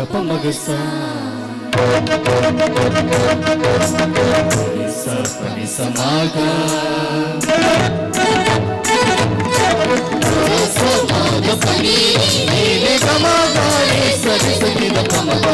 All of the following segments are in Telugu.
పమగసా సమాగా సరి సరి పమగా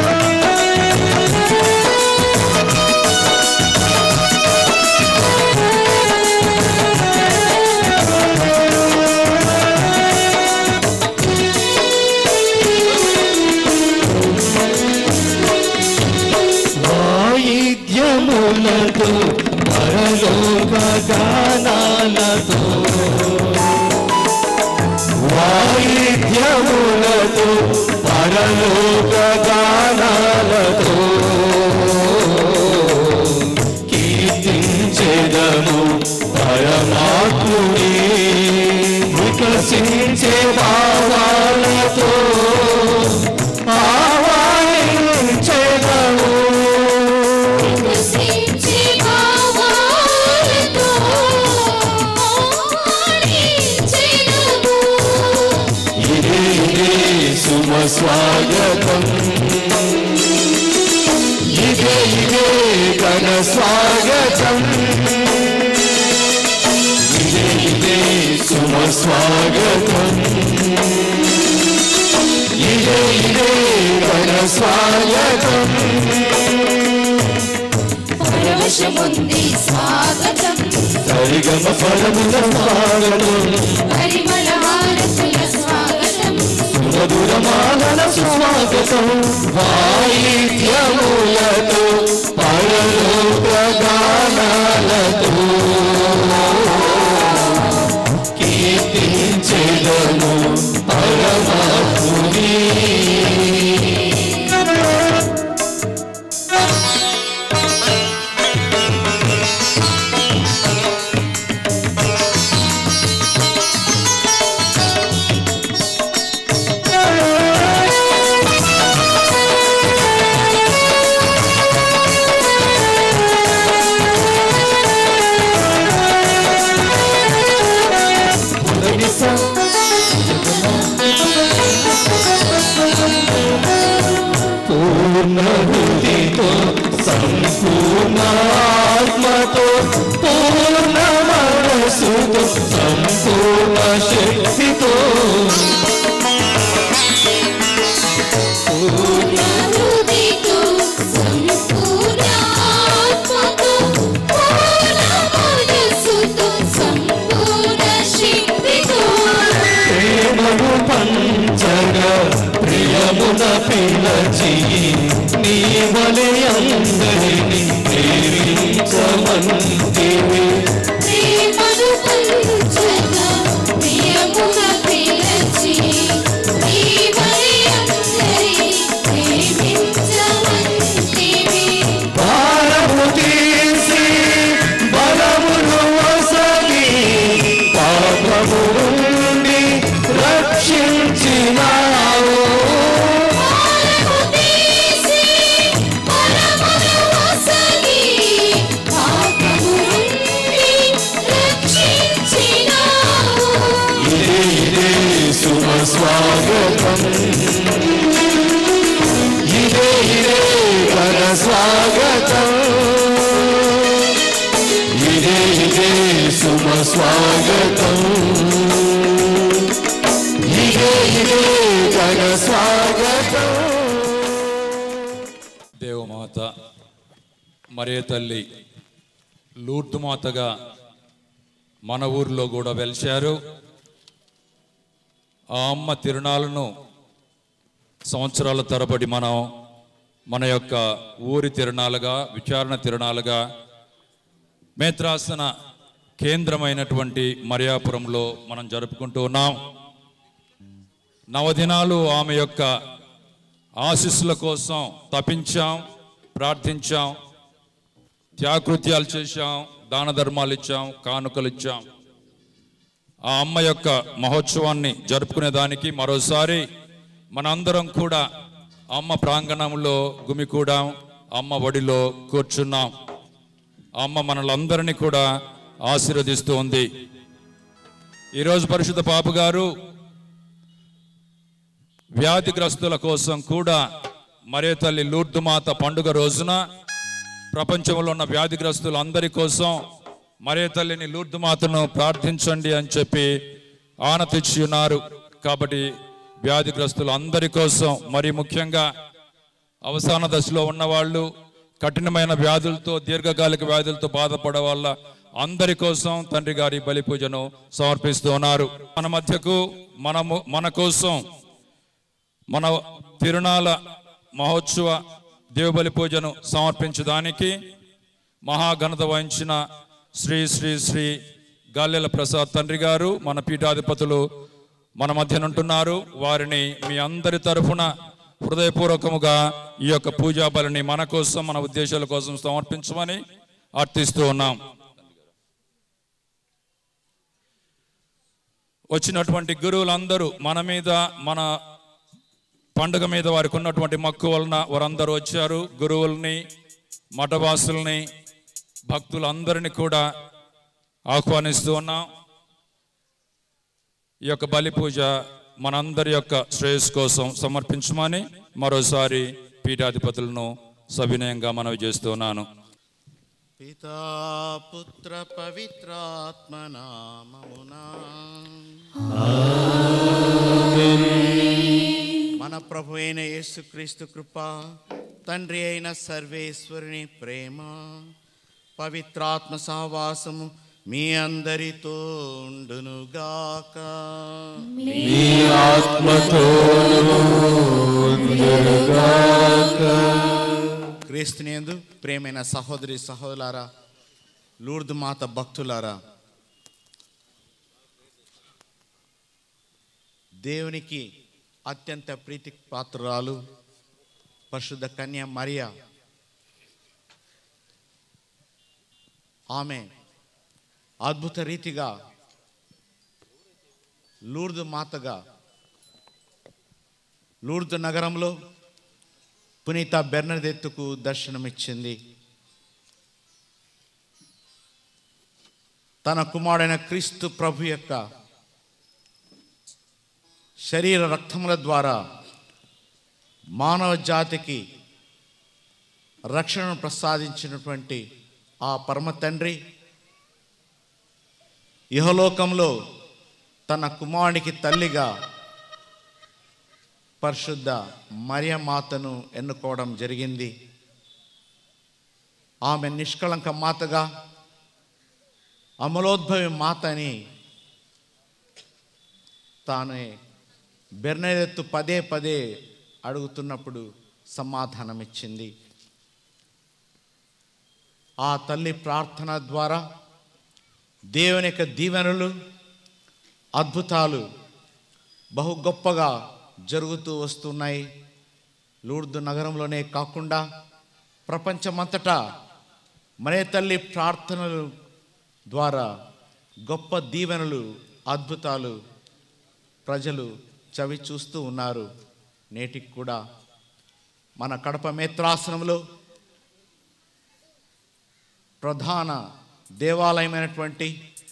వాయిద్యములతో పరలోక గానాలతో వాయిద్యములతో పరలోక గానాలతో కీర్తించెదము పరమాత్ముని వికసించే భావాలతో ఆవాహించెదము వికసించే భావాలతో ఆడించెదము. ఇదే ఇదే సుమ స్వాగతం ఇదే ఇదే ఘన స్వాగతం ఇదే ఇదే సుమ స్వాగతం ఇదే ఇదే ఘన స్వాగతం పరవశముంది స్వాగతం సరిగమ పరముల స్వాగతం పరిమళ హారతుల స్వాగతం మధురమాలన స్వాగతం వాయిద్యములతో పరలోక గానాలతో కీర్తించెదము పరమాత్ముని పూర్ణ హృదితో సంపూర్ణ ఆత్మతో పూర్ణ మనసుతో సంపూర్ణ శక్తితో పూర్ణ హృదయతో సంపూర్ణ ఆత్మతో పూర్ణ మనస్సుతో సంపూర్ణ శక్తితో ప్రేమను పంచగా ప్రియమున పిలచి నీ వలె అందరిని ప్రేమించమంటివి ప్రేమను పంచగా ప్రియమున పిలచి నీవై అందరినీ ప్రేమించమంటివి. భారము తీసి బలమును వసగి పాపము నుండి రక్షించినావు పాలము తీసి పరమును వసగి పాపము నుండి రక్షించినావు. ఇదే ఇదే శుభ స్వాగతం ఇదే ఇదే ఘన స్వాగతం ఇదే ఇదే శుభ స్వాగతం ఇదే ఇదే ఘన స్వాగతం దేవమాత మరే తల్లి లూర్దు మాతగా మన ఊర్లో కూడా వెలిశారు ఆ అమ్మ తిరునాళ్ళను సంవత్సరాల తరబడి మనం మన యొక్క ఊరి తిరునాలుగా విచారణ తిరునాలుగా మేత్రాసన కేంద్రమైనటువంటి మరియాపురంలో మనం జరుపుకుంటూ ఉన్నాం నవదినాలు ఆమె యొక్క ఆశీస్సుల కోసం తపించాం ప్రార్థించాం త్యాగృత్యాలు చేశాం దాన ధర్మాలు ఇచ్చాం కానుకలు ఇచ్చాం ఆ అమ్మ యొక్క మహోత్సవాన్ని జరుపుకునే దానికి మరోసారి మనందరం కూడా అమ్మ ప్రాంగణంలో గుమికూడాం అమ్మ ఒడిలో కూర్చున్నాం అమ్మ మనలందరినీ కూడా ఆశీర్వదిస్తూ ఉంది ఈరోజు పరిశుద్ధ పాప గారు వ్యాధిగ్రస్తుల కోసం కూడా మరే తల్లి లూర్దు మాత పండుగ రోజున ప్రపంచంలో ఉన్న వ్యాధిగ్రస్తులు అందరి కోసం మరే తల్లిని లూర్దు మాతను ప్రార్థించండి అని చెప్పి ఆనతిచ్చి ఉన్నారు కాబట్టి వ్యాధిగ్రస్తులు అందరి కోసం మరి ముఖ్యంగా అవసాన దశలో ఉన్నవాళ్ళు కఠినమైన వ్యాధులతో దీర్ఘకాలిక వ్యాధులతో బాధపడే వాళ్ళ అందరి కోసం తండ్రి గారి బలి పూజను సమర్పిస్తూ ఉన్నారు మన మధ్యకు మనము మన కోసం మన తిరునాల మహోత్సవ దేవుబలి పూజను సమర్పించడానికి మహాఘనత వహించిన శ్రీ శ్రీ శ్రీ గాల్లెల ప్రసాద్ తండ్రి గారు మన పీఠాధిపతులు మన మధ్యనుంటున్నారు వారిని మీ అందరి తరఫున హృదయపూర్వకముగా ఈ యొక్క పూజా బలిని మన కోసం మన ఉద్దేశాల కోసం సమర్పించమని అర్థిస్తూ ఉన్నాం వచ్చినటువంటి గురువులందరూ మన మీద మన పండుగ మీద వారికి ఉన్నటువంటి మక్కు వలన వారందరూ వచ్చారు గురువుల్ని మఠవాసుల్ని భక్తులందరినీ కూడా ఆహ్వానిస్తూ ఉన్నాం ఈ యొక్క బలి పూజ మనందరి యొక్క శ్రేయస్ కోసం సమర్పించమని మరోసారి పీఠాధిపతులను సవినయంగా మనవి చేస్తున్నాను పితా పుత్ర పవిత్రాత్మ నామమునా మన ప్రభు అయిన యేసుక్రీస్తు కృప తండ్రి అయిన సర్వేశ్వరుని ప్రేమ పవిత్రాత్మ సహవాసము మీ అందరితో ఉండునుగాక నీ ఆత్మతోను ఉందురుగాక. క్రీస్తునేందు ప్రేమైన సహోదరి సహోదరులారా లూర్దు మాత భక్తులారా దేవునికి అత్యంత ప్రీతి పాత్రురాలు పరిశుద్ధ కన్య మరియా ఆమె అద్భుత రీతిగా లూర్దు మాతగా లూర్దు నగరంలో పునీత బెర్నదెత్తుకు దర్శనమిచ్చింది తన కుమారుడైన క్రీస్తు ప్రభు యొక్క శరీర రక్తముల ద్వారా మానవ జాతికి రక్షణను ప్రసాదించినటువంటి ఆ పరమ తండ్రి ఇహలోకంలో తన కుమారునికి తల్లిగా పరిశుద్ధ మరియమాతను ఎన్నుకోవడం జరిగింది ఆమె నిష్కళంక మాతగా అమలోద్భవి మాత అని తానే బెర్నెదెత్తు పదే పదే అడుగుతున్నప్పుడు సమాధానమిచ్చింది ఆ తల్లి ప్రార్థన ద్వారా దేవుని యొక్క దీవెనలు అద్భుతాలు బహు గొప్పగా జరుగుతూ వస్తున్నాయి లూర్దు నగరంలోనే కాకుండా ప్రపంచమంతటా మరే తల్లి ప్రార్థనలు ద్వారా గొప్ప దీవెనలు అద్భుతాలు ప్రజలు చవి చూస్తూ ఉన్నారు నేటికి కూడా మన కడప మేత్రాసనంలో ప్రధాన దేవాలయమైనటువంటి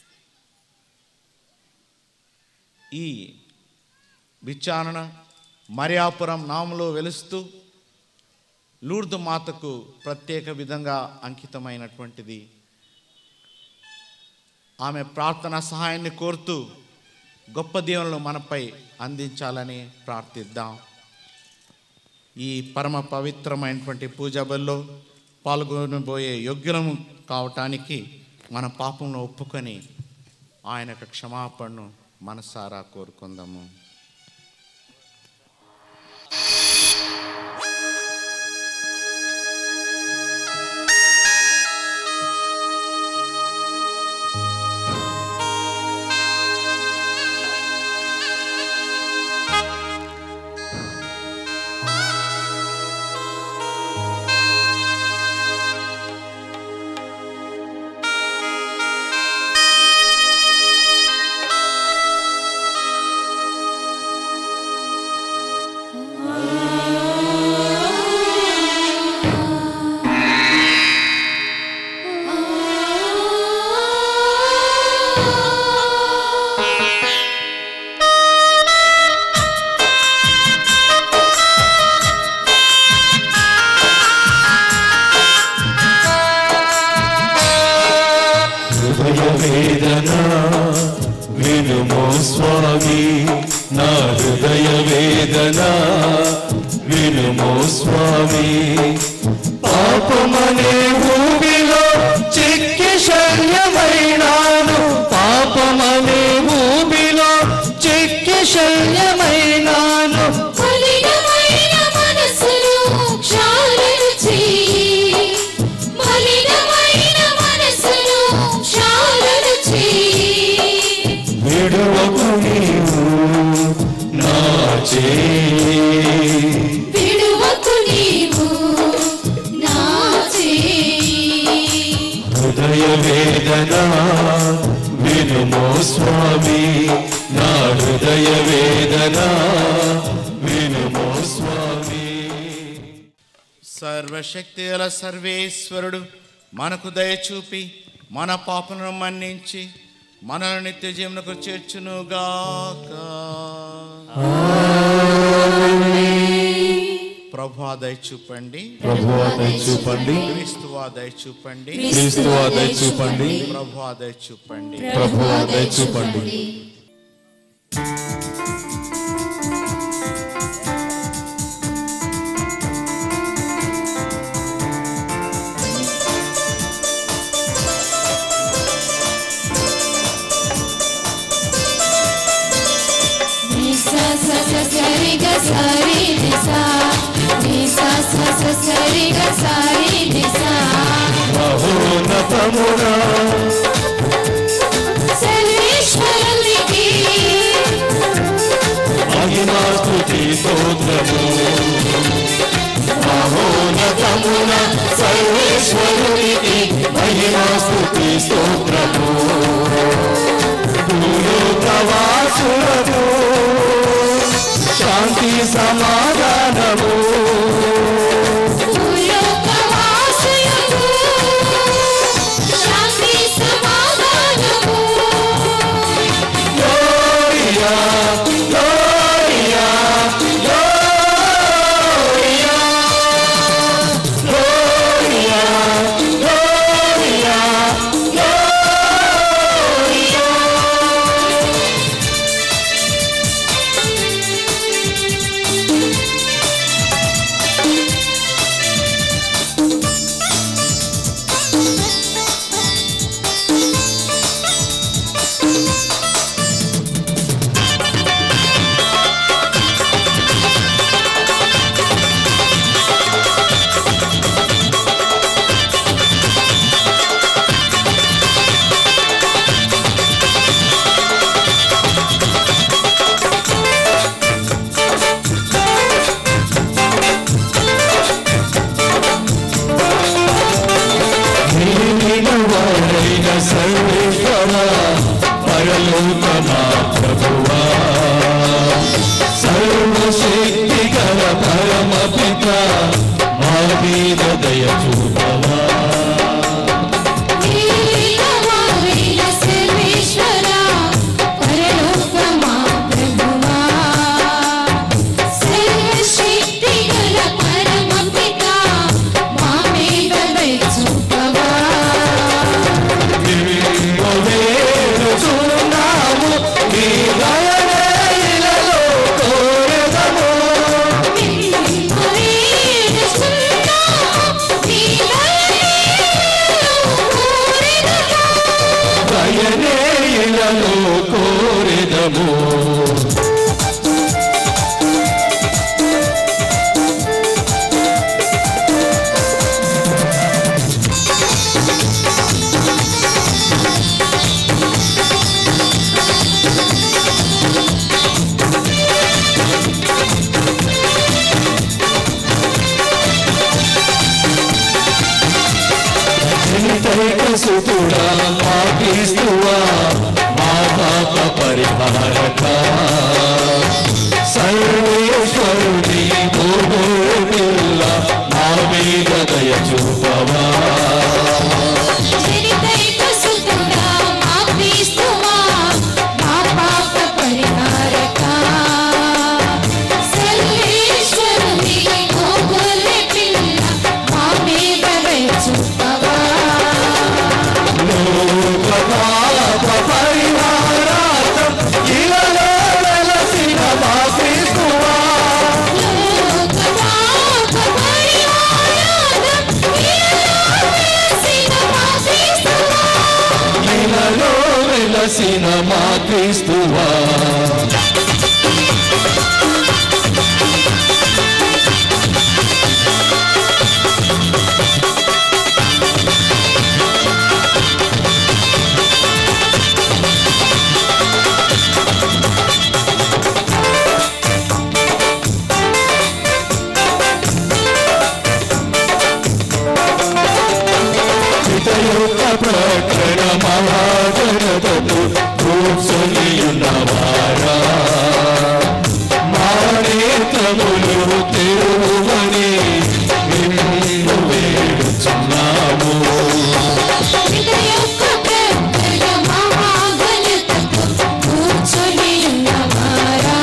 ఈ విచారణ మరియాపురం నామలో వెలుస్తూ లూర్దు మాతకు ప్రత్యేక విధంగా అంకితమైనటువంటిది ఆమె ప్రార్థన సహాయాన్ని కోరుతూ గొప్ప దీవెనలు మనపై అందించాలని ప్రార్థిద్దాం ఈ పరమ పవిత్రమైనటువంటి పూజా బల్లో పాల్గొనబోయే యోగ్యులము కావటానికి మన పాపంలో ఒప్పుకొని ఆయన యొక్క క్షమాపణను మనసారా కోరుకుందాము ఆ నా హృదయ వేదన వినుమో స్వామి పాపమనే ఊబిలో చిక్కి శల్యమైనాను పాపమనే ఊబిలో చిక్కి శల్యమైనాను మలినమైన మనసును క్షాళన చేయి మలినమైన మనసును క్షాళన చేయి విడువకు నీవు నా చేయి విడువకు నీవు నా చేయి హృదయ వేదన వినుమో స్వామి నా హృదయ వేదన వినుమో స్వామి సర్వశక్తి గల సర్వేశ్వరుడు మనకు దయచూపి మన పాపలను మన్నించి మనల్ని నిత్య జీవనకు చేర్చునుగాక ప్రభు దయచూపండి ప్రభువా దయ చూపండి క్రీస్తువా దయచూపండి క్రీస్తువా దయ చూపండి ప్రభు దయచూపండి ప్రభువా దయ చూపండి నిసా స స సరి గ సరి నిసా నిసా స స సరి గ సరి నిసా మహోన్నతమునా సర్వేశ్వరునికి మహిమా స్తుతి స్తోత్రము మహోన్నతమున సర్వేశ్వరునికి మహిమా స్తుతి స్తోత్రము భూలోకవాసులకు శాంతి సమాధానము భూలోకవాసులకు శాంతి సమాధానము Gloria, Gloria, Gloria, Gloria, Gloria, Gloria. నిలినవాడైన సర్వేశ్వర పరలోకమా ప్రభువా సర్వశక్తి గల పరమ పిత మా మీద దయ చూపవా నీలవారిన సర్వేశ్వరా పరలోకమా ప్రభువా సర్వశక్తి గల పరమ పితా మా మీద దయ చూపవా చూన్నాము నీ దయనేలలో కోరెదము దయనేలలో కోరెదము జనితైక సుతుడా మా క్రీస్తువా మా పాప పరిహారక సర్వేశ్వరుని గోగోరు పిల్ల మా మీద దయ చూపవా లోక పాప పరిహారార్థం ఇలలో అయిన మా క్రీస్తువా పిత యొక్క ప్రకటన మహాగణతను కూర్చొని ఉన్నవారా మా నేతములు తెరువని నిన్ను వేడుచున్నాము పిత యొక్క ప్రకటన మహాఘనతకు కూర్చొని ఉన్నవారా.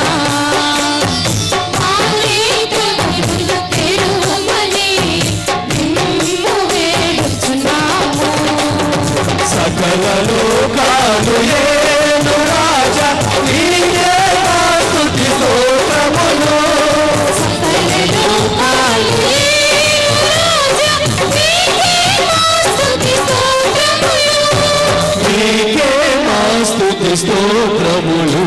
ఆలయములు తెరువమని నిన్ను వేడుచున్నాము. సకల లోకాలు ఏను రాజా నీయే మా స్తుతి స్తోత్రములు సకల లోకాలు ఏలు రాజా, నీకే మా స్తుతి స్తోత్రములు. నీకే మా స్తుతి స్తోత్రములు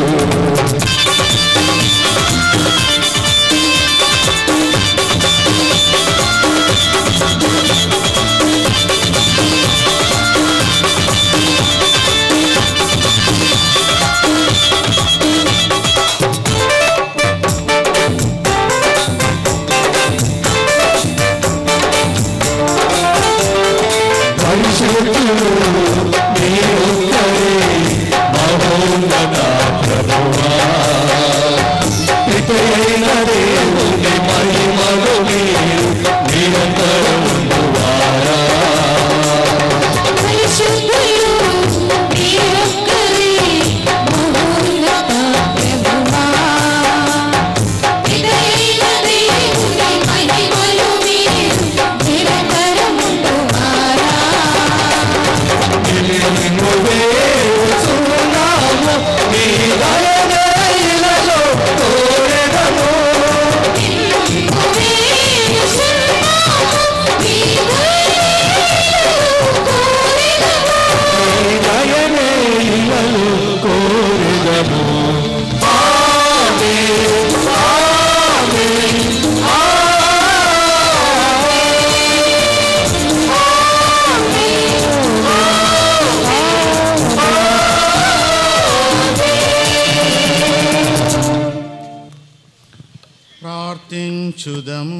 పరిశుద్ధులు నీ ఒక్కరే మహోన్నత ప్రభువా పితైన దేవుని మహిమలు మీరు నిరంతరం ఉండువారా పరిశుద్ధులు మీరొక్కరే మహోన్నత ప్రభువా. పితైన దేవుని మహిమలు మీరు నిరంతరముండువారా. నిన్ను వేడుచున్నాము నీ దయనే ఇలలో కోరెదము నిన్ను వేడుచున్నాము, నీ దయను కోరెదము. నీ దయనే ఇలలో కోరెదము ఆమేన్ ఆమేన్ ప్రార్థించుదము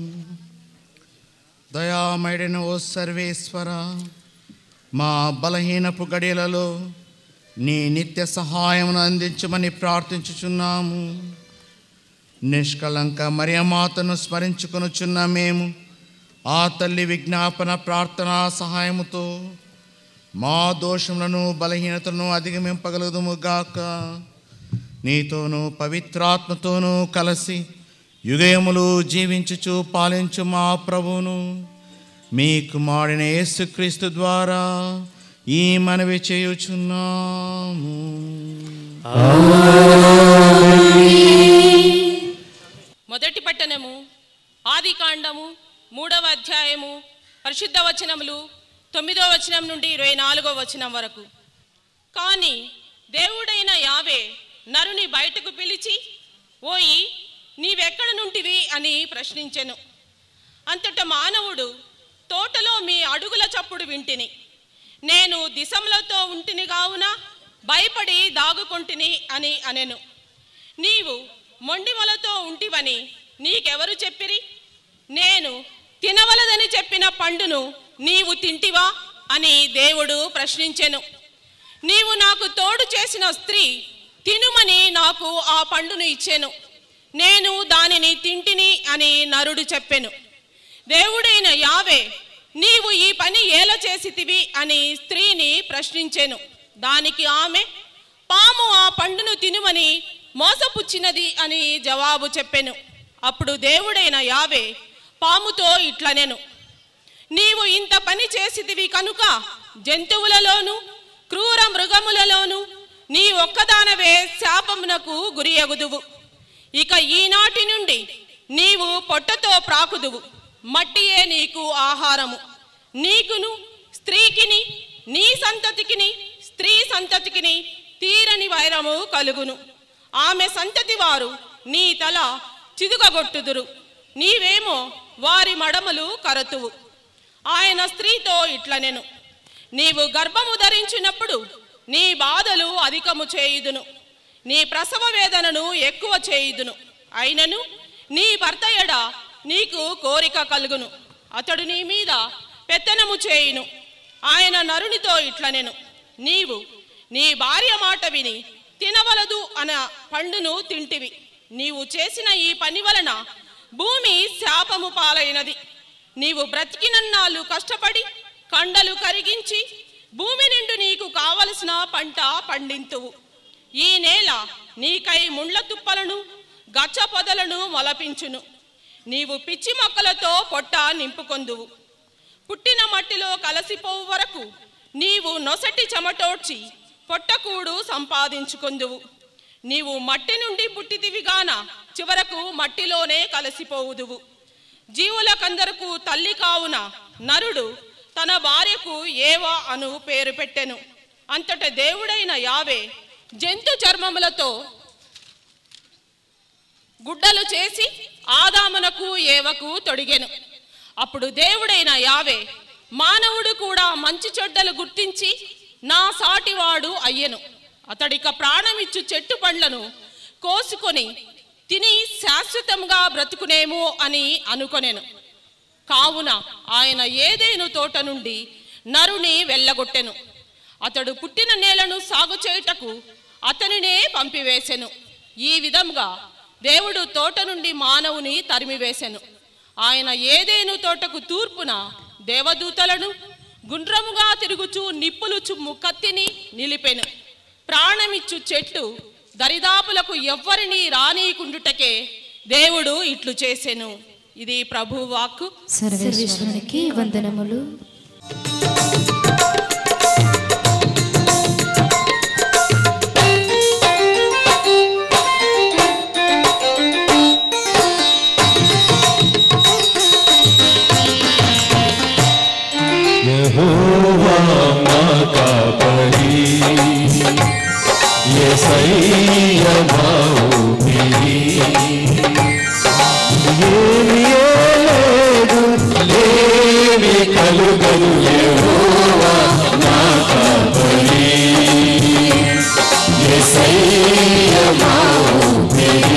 దయామయుడైన ఓ సర్వేశ్వర మా బలహీనపు గడియలలో నీ నిత్య సహాయమును అందించమని ప్రార్థించుచున్నాము నిష్కళంక మరియమాతను స్మరించుకొనుచున్న మేము ఆ తల్లి విజ్ఞాపన ప్రార్థనా సహాయముతో మా దోషములను బలహీనతను అధిగమింపగలుగుదుము గాక నీతోనూ పవిత్రాత్మతోనూ కలిసి యుగయములు జీవించుచు పాలించు మా ప్రభువును మీ కుమారుడైన యేసుక్రీస్తు ద్వారా ఈ మనవి చేయుచున్నాము మొదటి పట్టణము ఆది కాండము మూడవ అధ్యాయము పరిశుద్ధ వచనములు తొమ్మిదో వచనం నుండి ఇరవై నాలుగో వచనం వరకు కానీ దేవుడైన యావే నరుని బయటకు పిలిచి ఓయి నీవెక్కడ నుంటివి అని ప్రశ్నించెను అంతట మానవుడు తోటలో మీ అడుగుల చప్పుడు వింటిని నేను దిశములతో ఉంటిని కావున భయపడి దాగుకొంటిని అని అనెను నీవు మొండిమలతో ఉంటివని నీకెవరు చెప్పిరి నేను తినవలదని చెప్పిన పండును నీవు తింటివా అని దేవుడు ప్రశ్నించెను నీవు నాకు తోడు చేసిన స్త్రీ తినుమని నాకు ఆ పండును ఇచ్చెను నేను దానిని తింటిని అని నరుడు చెప్పెను దేవుడైన యావే నీవు ఈ పని ఏల చేసితివి అని స్త్రీని ప్రశ్నించెను దానికి ఆమె పాము ఆ పండును తినుమని మోసపుచ్చినది అని జవాబు చెప్పెను అప్పుడు దేవుడైన యావే పాముతో ఇట్లనెను నీవు ఇంత పని చేసితివి కనుక జంతువులలోను క్రూర మృగములలోను నీ ఒక్కదానవే శాపమునకు గురియగుదువు ఇక ఈనాటి నుండి నీవు పొట్టతో ప్రాకుదువు మట్టియే నీకు ఆహారము నీకును స్త్రీకిని నీ సంతతికిని స్త్రీ సంతతికిని తీరని వైరము కలుగును ఆమె సంతతి వారు నీ తల చిదుగగొట్టుదురు నీవేమో వారి మడమలు కరతువు ఆయన స్త్రీతో ఇట్లనెను నీవు గర్భము ధరించినప్పుడు నీ బాధలు అధికము చేయుదును నీ ప్రసవ వేదనను ఎక్కువ చేయుదును అయినను నీ భర్త ఎడ నీకు కోరిక కలుగును అతడు నీ మీద పెత్తనము చేయును ఆయన నరునితో ఇట్లనెను నీవు నీ భార్య మాట విని తినవలదు అన పండును తింటివి నీవు చేసిన ఈ పని వలన భూమి శాపము పాలైనది నీవు బ్రతికినన్నాళ్ళు కష్టపడి కండలు కరిగించి భూమి నిండు నీకు కావలసిన పంట పండింతువు ఈ నేల నీకై ముండ్ల తుప్పలను గచ్చ పొదలను మొలపించును నీవు పిచ్చి మొక్కలతో పొట్ట నింపుకొందువు పుట్టిన మట్టిలో కలసిపోవు వరకు నీవు నొసటి చెమటోడ్చి పొట్టకూడు సంపాదించుకొందువు నీవు మట్టి నుండి పుట్టితివిగాన చివరకు మట్టిలోనే కలిసిపోవుదువు జీవులకందరకు తల్లి కావున నరుడు తన భార్యకు ఏవా అను పేరు పెట్టెను అంతట దేవుడైన యావే జంతు చర్మములతో గుడ్డలు చేసి ఆదామునకు ఏవకు తొడిగెను అప్పుడు దేవుడైన యావే మానవుడు కూడా మంచి చెడ్డలు గుర్తించి నా సాటివాడు అయ్యెను అతడిక ప్రాణమిచ్చు చెట్టు పండ్లను కోసుకొని తిని శాశ్వతంగా బ్రతుకునేమో అని అనుకొనెను కావున ఆయన ఏదేను తోట నుండి నరుని వెళ్ళగొట్టెను అతడు పుట్టిన నేలను సాగు చేయుటకు అతనినే పంపివేశెను ఈ విధంగా దేవుడు తోట నుండి మానవుని తరిమివేశెను ఆయన ఏదేను తోటకు తూర్పున దేవదూతలను గుండ్రముగా తిరుగుచూ నిప్పులు చుమ్ము కత్తిని నిలిపెను ప్రాణమిచ్చు చెట్టు దరిదాపులకు ఎవ్వరిని రానీకుండుటకే దేవుడు ఇట్లు చేసెను ఇది ప్రభు వాక్కు సర్వేశ్వరునికి వందనములు యెహోవా మా కాపరి యేసయ్య మా ఊపిరి ఏమి లేదు లేమి కలుగదు యెహోవా మా కాపరి యేసయ్య మా ఊపిరి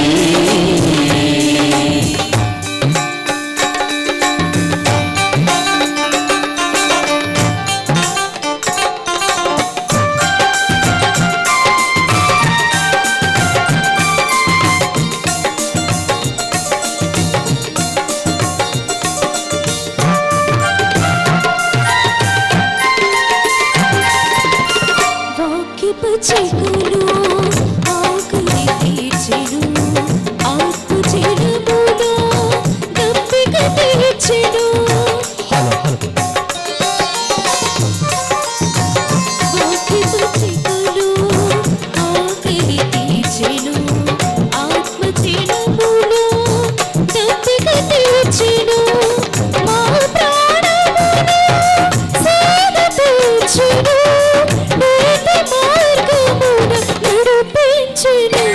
వాక్యపు చెకులు ఆకలి తీర్చెను ఆత్మ చెడుములో దప్పిక తీర్చెను వాక్యపు చెకులు ఆకలి తీర్చెను ఆత్మ చెడుములో దప్పిక తీర్చెను మా ప్రాణమును సేద తీర్చెను నీతి మార్గమున నడిపించెను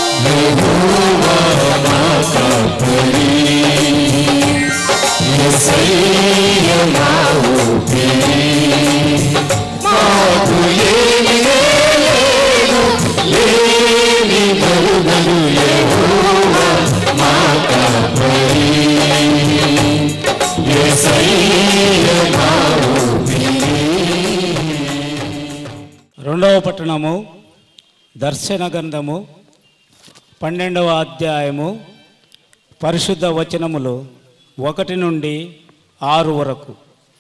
యేసయ్య మా ఊపిరి మాకు ఏమి లేదు లేని కలుగదు యెహోవా మా కాపరి యేసయ్య మా రెండవ పట్టణము దర్శన గ్రంథము పన్నెండవ అధ్యాయము పరిశుద్ధ వచనములు ఒకటి నుండి ఆరు వరకు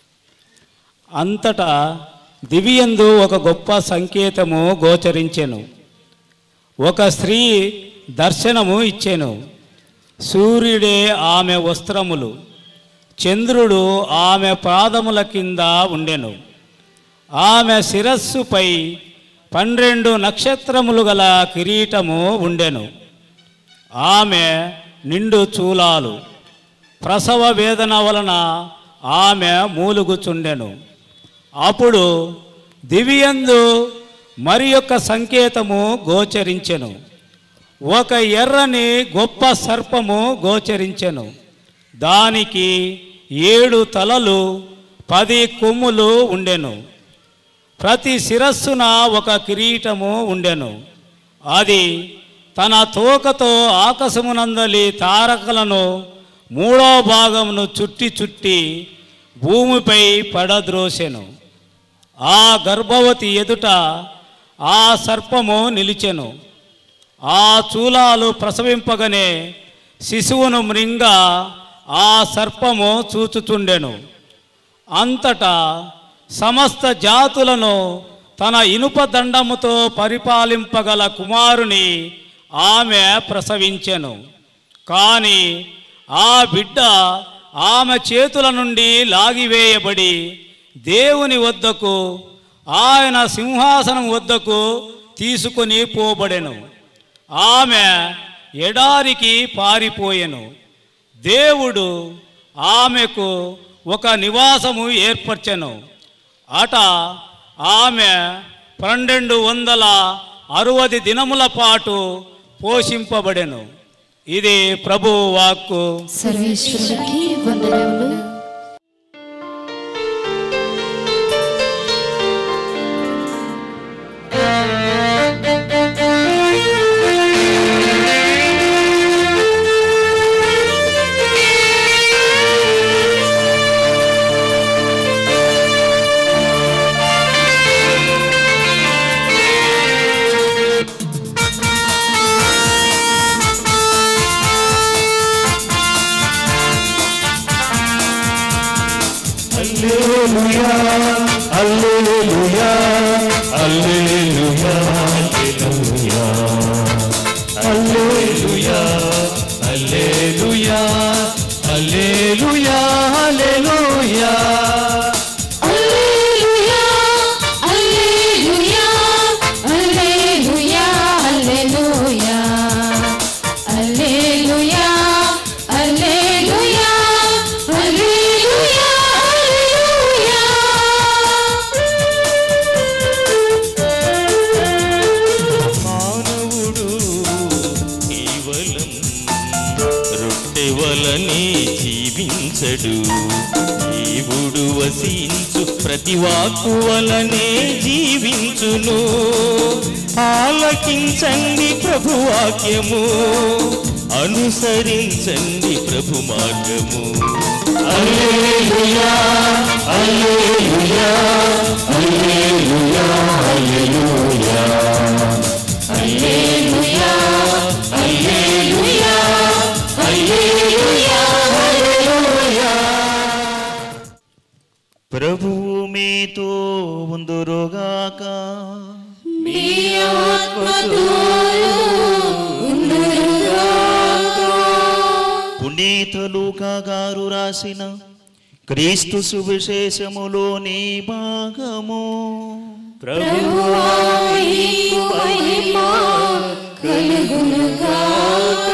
అంతటా దివియందు ఒక గొప్ప సంకేతము గోచరించెను ఒక స్త్రీ దర్శనము ఇచ్చెను సూర్యుడే ఆమె వస్త్రములు చంద్రుడు ఆమె పాదముల కింద ఉండెను ఆమె శిరస్సుపై పన్నెండు నక్షత్రములు గల కిరీటము ఉండెను ఆమె నిండు చూలాలు ప్రసవ వేదన వలన ఆమె మూలుగుచుండెను అప్పుడు దివియందు మరి యొక్క సంకేతము గోచరించెను ఒక ఎర్రని గొప్ప సర్పము గోచరించెను దానికి ఏడు తలలు పది కొమ్ములు ఉండెను ప్రతి శిరస్సున ఒక కిరీటము ఉండెను అది తన తోకతో ఆకాశమునందలి తారకలను మూడో భాగమును చుట్టి చుట్టి భూమిపై పడద్రోసెను ఆ గర్భవతి ఎదుట ఆ సర్పము నిలిచెను ఆ చూలాలు ప్రసవింపగనే శిశువును మృంగ ఆ సర్పము చూచుచుండెను అంతటా సమస్త జాతులను తన ఇనుప దండముతో పరిపాలింపగల కుమారుని ఆమె ప్రసవించెను కానీ ఆ బిడ్డ ఆమె చేతుల నుండి లాగివేయబడి దేవుని వద్దకు ఆయన సింహాసనం వద్దకు తీసుకొని పోబడెను ఆమె ఎడారికి పారిపోయెను దేవుడు ఆమెకు ఒక నివాసము ఏర్పరచెను అట ఆమె పన్నెండు వందల అరవది దినముల పాటు పోషింపబడెను ఇది ప్రభు వాక్కు సర్వేశ్వరుడికి వందనములు హల్లెలూయా హల్లెలూయా హల్లెలూయా హల్లెలూయా హల్లెలూయా హల్లెలూయా హల్లెలూయా హల్లెలూయా హల్లెలూయా హల్లెలూయా హల్లెలూయా హల్లెలూయా హల్లెలూయా హల్లెలూయా మానవుడు కేవలం రొట్టె వలనే జీవించడు దేవుడు వసించు ప్రతి వాక్కు వలనే జీవించును ఆలకించండి ప్రభు వాక్యము అనుసరించండి ప్రభు మార్గము అల్లేలుయా అల్లేలుయా అల్లేలుయా అల్లేలుయా అల్లేలుయా అల్లేలుయా అల్లేలుయా అల్లేలుయా ప్రభువు మీతో ఉందురుగాక మీ ఆత్మతోను పునీత లూకా గారు రాసిన క్రీస్తు సువిశేషములోని భాగము ప్రభువా నీకు మహిమ కలుగును గాక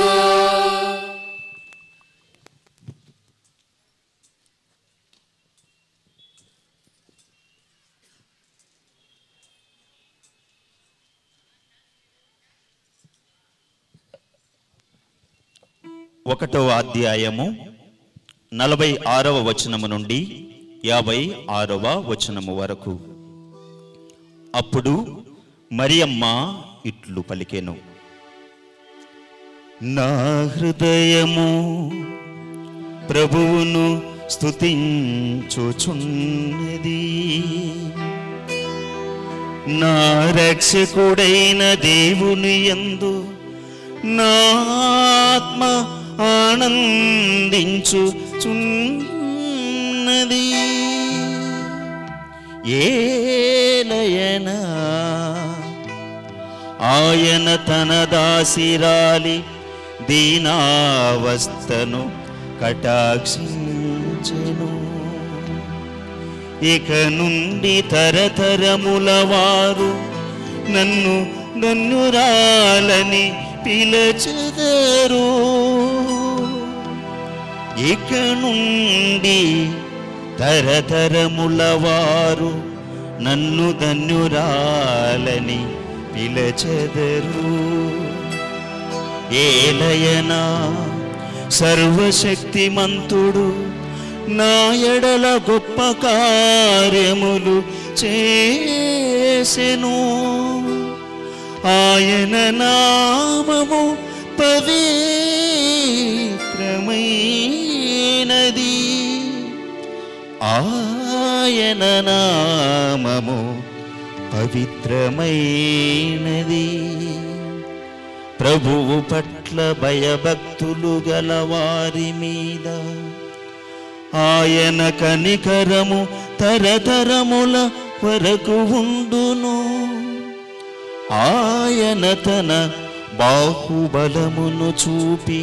ఒకటవ అధ్యాయము నలభై ఆరవ వచనము నుండి యాభై ఆరవ వచనము వరకు అప్పుడు మరియమ్మ ఇట్లు పలికెను నా హృదయము ప్రభువును స్తుతించుచున్నది నా రక్షకుడైన దేవుని యందు నా ఆత్మ ఆనందించుచున్నది ఏలయనా ఆయన తన దాసిరాలి దీనావస్థను కటాక్షించెను ఇక నుండి తరతరముల వారు నన్ను నన్నురాలని పిలచెదరు ఇక నుండి తరతరముల వారు నన్ను ధన్యురాలని పిలచెదరు ఏలయనా సర్వశక్తిమంతుడు నా ఎడల గొప్ప కార్యములు చేసెను ఆయన నామము పవిత్రమైనది ఆయన నామము పవిత్రమైనది ప్రభువు పట్ల భయభక్తులు గల వారి మీద ఆయన కనికరము తరతరముల వరకు ఉండును ఆయన తన బాహుబలమును చూపి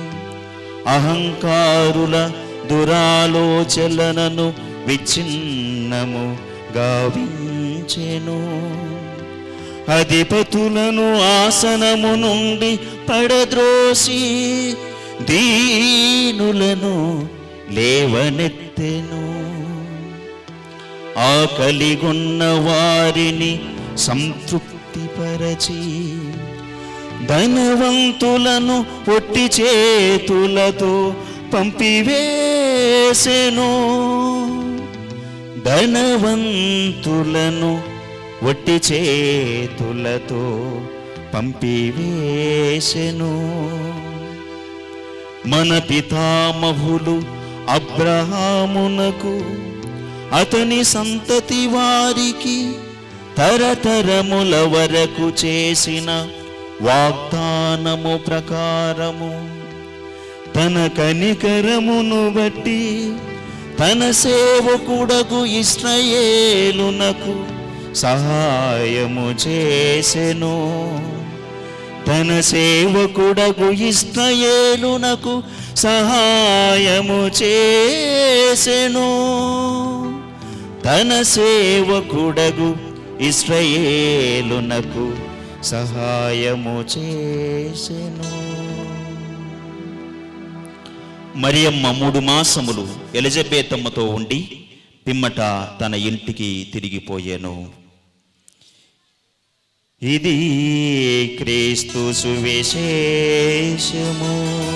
అహంకారుల దురాలోచనను విచ్ఛిన్నము గావించెను అధిపతులను ఆసనము నుండి పడద్రోసి దీనులను లేవనెత్తెను ఆకలిగొన్న వారిని సంతృప్తిపరచి ధనవంతులను పొట్టి చేతులతో పంపివేసెను ధనవంతులను ఒట్టి చేతులతో పంపివేసెను మన పితామహులు అబ్రహామునకు అతని సంతతి వారికి తరతరముల వరకు చేసిన వాగ్దానము ప్రకారము తన కనికరమును బట్టి తన సేవకుడకు ఇస్రాయేలునకు సహాయము చేసెను తన సేవకుడకు ఇస్రాయేలునకు సహాయము చేసెను తన సేవకుడగు ఇస్రాయేలునకు సహాయము చేసెను మరియమ్మ మూడు మాసములు ఎలిజబేతమ్మతో ఉండి పిమ్మట తన ఇంటికి తిరిగిపోయాను ఇది క్రీస్తు సువిశేషము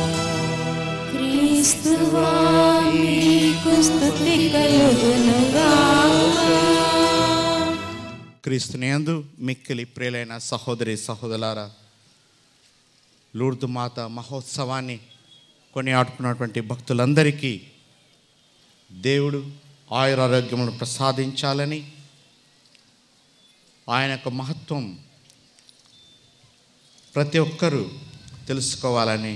క్రీస్తువా మీకు స్తుతి కలుగునుగాక క్రీస్తునియందు మిక్కిలి ప్రియులైన సహోదరి సహోదరులారా లూర్దు మాత మహోత్సవాన్ని కొనియాడుకున్నటువంటి భక్తులందరికీ దేవుడు ఆయురారోగ్యములను ప్రసాదించాలని ఆయన యొక్క మహత్వం ప్రతి ఒక్కరూ తెలుసుకోవాలని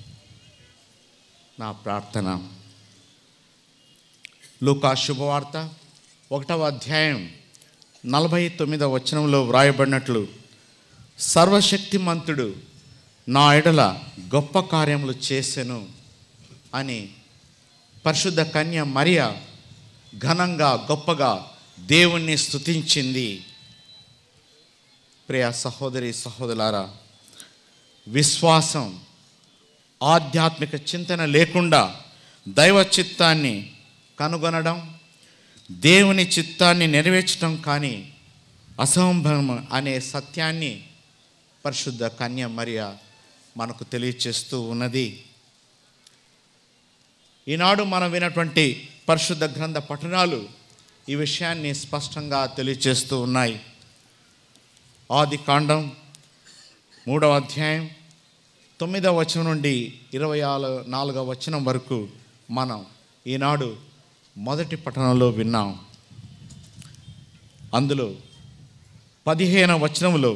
నా ప్రార్థన లూకా శుభవార్త ఒకటవ అధ్యాయం నలభై తొమ్మిదవ వచనంలో వ్రాయబడినట్లు సర్వశక్తిమంతుడు నా ఎడల గొప్ప కార్యములు చేసెను అని పరిశుద్ధ కన్య మరియ ఘనంగా గొప్పగా దేవుణ్ణి స్తుతించింది ప్రియ సహోదరి సహోదరులారా విశ్వాసం ఆధ్యాత్మిక చింతన లేకుండా దైవ చిత్తాన్ని కనుగొనడం దేవుని చిత్తాన్ని నెరవేర్చడం కానీ అసంభవం అనే సత్యాన్ని పరిశుద్ధ కన్య మరియ మనకు తెలియచేస్తూ ఉన్నది ఈనాడు మనం వినటువంటి పరిశుద్ధ గ్రంథ పఠనాలు ఈ విషయాన్ని స్పష్టంగా తెలియచేస్తూ ఉన్నాయి ఆది కాండం మూడవ అధ్యాయం తొమ్మిదవ వచనం నుండి ఇరవై ఆరు నాలుగవ వచనం వరకు మనం ఈనాడు మొదటి పఠనంలో విన్నాం అందులో పదిహేన వచనంలో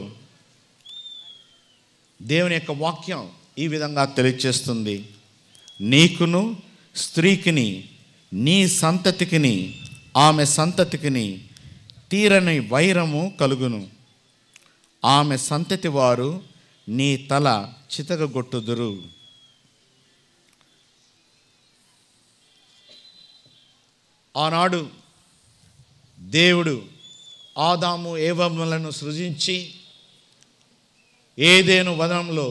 దేవుని యొక్క వాక్యం ఈ విధంగా తెలియచేస్తుంది నీకును స్త్రీకిని నీ సంతతికిని ఆమె సంతతికిని తీరని వైరము కలుగును ఆమె సంతతి వారు నీ తల చితకగొట్టుదురు ఆనాడు దేవుడు ఆదాము ఏవములను సృజించి ఏదేను వనంలో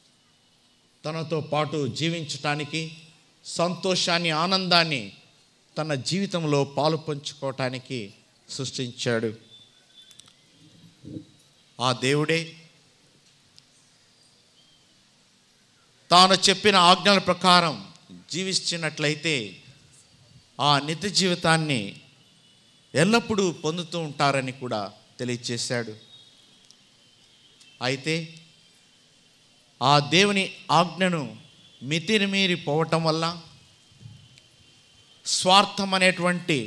తనతో పాటు జీవించటానికి సంతోషాన్ని ఆనందాన్ని తన జీవితంలో పాలు పంచుకోవటానికి సృష్టించాడు ఆ దేవుడే తాను చెప్పిన ఆజ్ఞల ప్రకారం జీవిస్తున్నట్లయితే ఆ నిత్య జీవితాన్ని ఎల్లప్పుడూ పొందుతూ ఉంటారని కూడా తెలియచేశాడు అయితే ఆ దేవుని ఆజ్ఞను మితిని మీరి పోవటం వల్ల స్వార్థం అనేటువంటి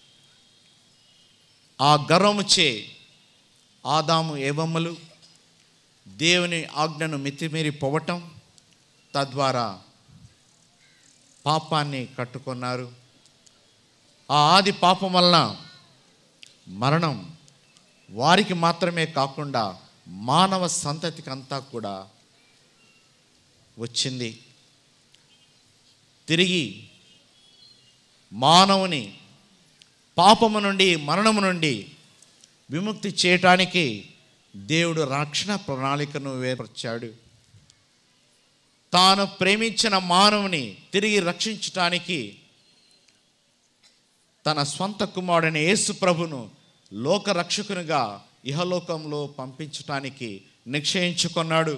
ఆ గర్వముచే ఆదాము ఏవమ్మలు దేవుని ఆజ్ఞను మితిమీరి పోవటం తద్వారా పాపాన్ని కట్టుకున్నారు ఆ ఆది పాపం వలన మరణం వారికి మాత్రమే కాకుండా మానవ సంతతికి అంతా కూడా వచ్చింది తిరిగి మానవుని పాపము నుండి మరణము నుండి విముక్తి చేయటానికి దేవుడు రక్షణ ప్రణాళికను ఏర్పరిచాడు తాను ప్రేమించిన మానవుని తిరిగి రక్షించటానికి తన స్వంత కుమారుడైన యేసు ప్రభును లోక రక్షకునిగా ఇహలోకంలో పంపించటానికి నిశ్చయించుకున్నాడు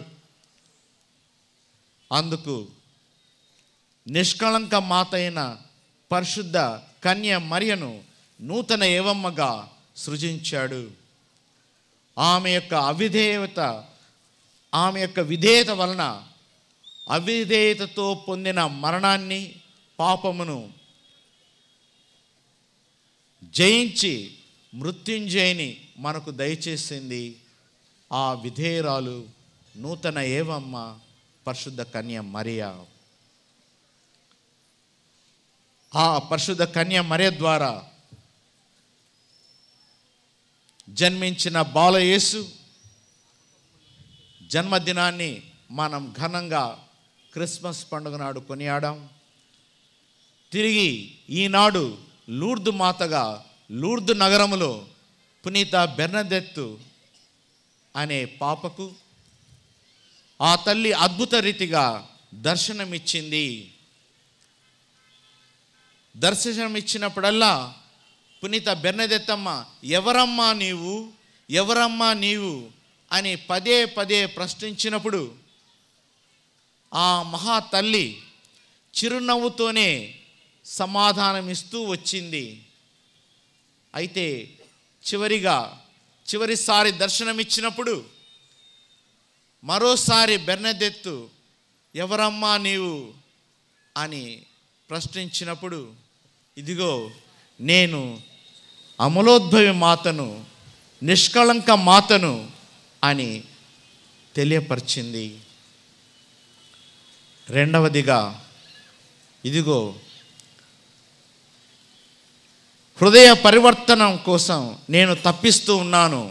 అందుకు నిష్కళంక మాత అయిన పరిశుద్ధ కన్య మరియను నూతన ఏవమ్మగా సృజించాడు ఆమె యొక్క అవిధేయత ఆమె యొక్క విధేయత వలన అవిధేయతతో పొందిన మరణాన్ని పాపమును జయించి మృత్యుంజయని మనకు దయచేసింది ఆ విధేయరాలు నూతన ఏవమ్మ పరిశుద్ధ కన్య మరియా ఆ పరిశుద్ధ కన్య మరియ ద్వారా జన్మించిన బాలయేసు జన్మదినాన్ని మనం ఘనంగా క్రిస్మస్ పండుగ నాడు కొనియాడాం తిరిగి ఈనాడు లూర్దు మాతగా లూర్దు నగరములో పునీత బెర్నదెత్తు అనే పాపకు ఆ తల్లి అద్భుత రీతిగా దర్శనమిచ్చింది దర్శనమిచ్చినప్పుడల్లా పునీత బెర్నదెత్తమ్మ ఎవరమ్మా నీవు ఎవరమ్మా నీవు అని పదే పదే ప్రశ్నించినప్పుడు ఆ మహా తల్లి చిరునవ్వుతోనే సమాధానమిస్తూ వచ్చింది అయితే చివరిగా చివరిసారి దర్శనమిచ్చినప్పుడు మరోసారి బెర్నదెత్తు ఎవరమ్మా నీవు అని ప్రశ్నించినప్పుడు ఇదిగో నేను అమలోద్భవి మాతను నిష్కళంక మాతను అని తెలియపరిచింది రెండవదిగా ఇదిగో హృదయ పరివర్తనం కోసం నేను తప్పిస్తూ ఉన్నాను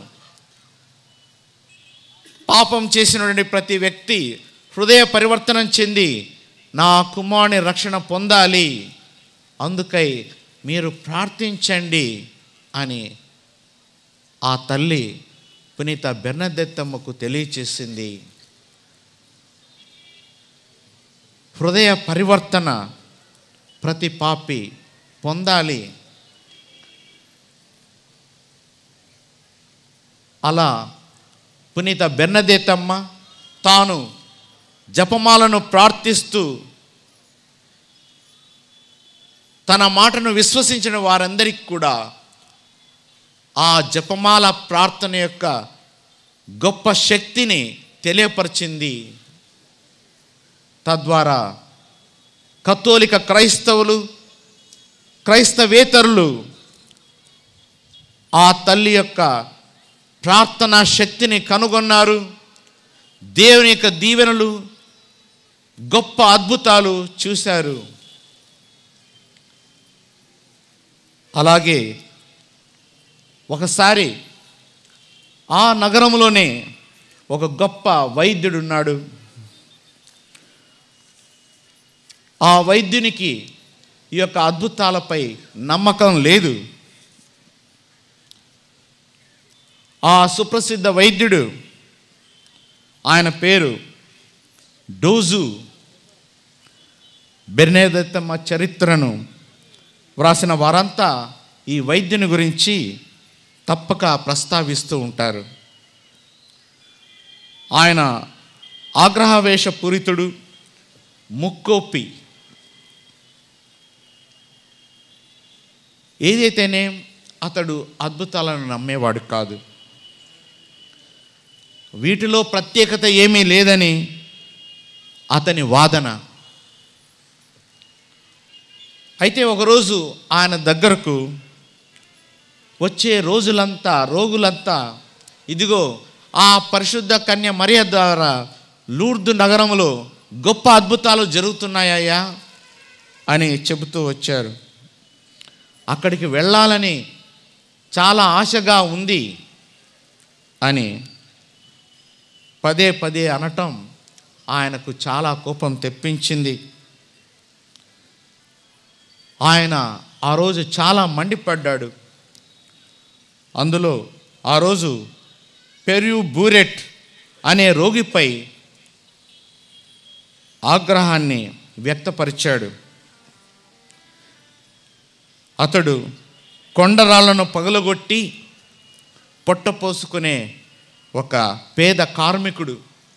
పాపం చేసినటువంటి ప్రతి వ్యక్తి హృదయ పరివర్తనం చెంది నా కుమారుని రక్షణ పొందాలి అందుకై మీరు ప్రార్థించండి అని ఆ తల్లి పునీత బెర్నదెత్తమ్మకు తెలియచేసింది హృదయ పరివర్తన ప్రతి పాపి పొందాలి అలా పునీత బెన్నదేతమ్మ తాను జపమాలను ప్రార్థిస్తూ తన మాటను విశ్వసించిన వారందరికీ కూడా ఆ జపమాల ప్రార్థన యొక్క గొప్ప శక్తిని తెలియపరిచింది తద్వారా కథోలిక క్రైస్తవులు క్రైస్తవేతరులు ఆ తల్లి యొక్క ప్రార్థనా శక్తిని కనుగొన్నారు దేవుని యొక్క దీవెనలు గొప్ప అద్భుతాలు చూశారు అలాగే ఒకసారి ఆ నగరంలోనే ఒక గొప్ప వైద్యుడు ఉన్నాడు ఆ వైద్యునికి ఈ యొక్క అద్భుతాలపై నమ్మకం లేదు ఆ సుప్రసిద్ధ వైద్యుడు ఆయన పేరు డోజు బెర్నేదత్తమ్మ చరిత్రను వ్రాసిన వారంతా ఈ వైద్యుని గురించి తప్పక ప్రస్తావిస్తూ ఉంటారు ఆయన ఆగ్రహవేశ పూరితుడు ముక్కోపి ఏదైతేనే అతడు అద్భుతాలను నమ్మేవాడు కాదు వీటిలో ప్రత్యేకత ఏమీ లేదని అతని వాదన అయితే ఒకరోజు ఆయన దగ్గరకు వచ్చే రోజులంతా రోగులంతా ఇదిగో ఆ పరిశుద్ధ కన్య మరియ ద్వారా లూర్దు నగరంలో గొప్ప అద్భుతాలు జరుగుతున్నాయ్యా అని చెబుతూ వచ్చారు అక్కడికి వెళ్ళాలని చాలా ఆశగా ఉంది అని పదే పదే అనటం ఆయనకు చాలా కోపం తెప్పించింది ఆయన ఆ రోజు చాలా మండిపడ్డాడు అందులో ఆ రోజు పెరియు బూరెట్ అనే రోగిపై ఆగ్రహాన్ని వ్యక్తపరిచాడు అతడు కొండరాళ్లను పగలగొట్టి పొట్టపోసుకునే ఒక పేద కార్మికుడు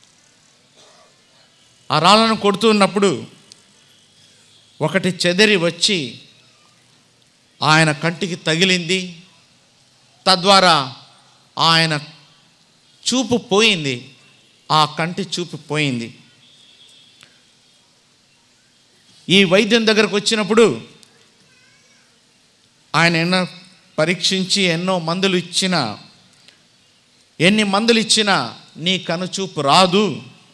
ఆ రాళ్ళను కొడుతున్నప్పుడు ఒకటి చెదరి వచ్చి ఆయన కంటికి తగిలింది తద్వారా ఆయన చూపు పోయింది ఆ కంటి చూపు పోయింది ఈ వైద్యం దగ్గరకు వచ్చినప్పుడు ఆయన ఎన్నో పరీక్షించి ఎన్నో మందులు ఇచ్చినా ఎన్ని మందులు ఇచ్చినా నీ కనుచూపు రాదు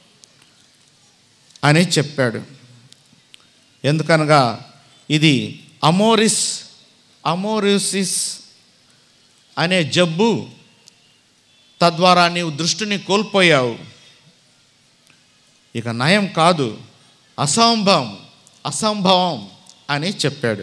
అని చెప్పాడు ఎందుకనగా ఇది అమోరిస్ అమోరిసిస్ అనే జబ్బు తద్వారా నీవు దృష్టిని కోల్పోయావు ఇక నయం కాదు అసంభవం అసంభవం అని చెప్పాడు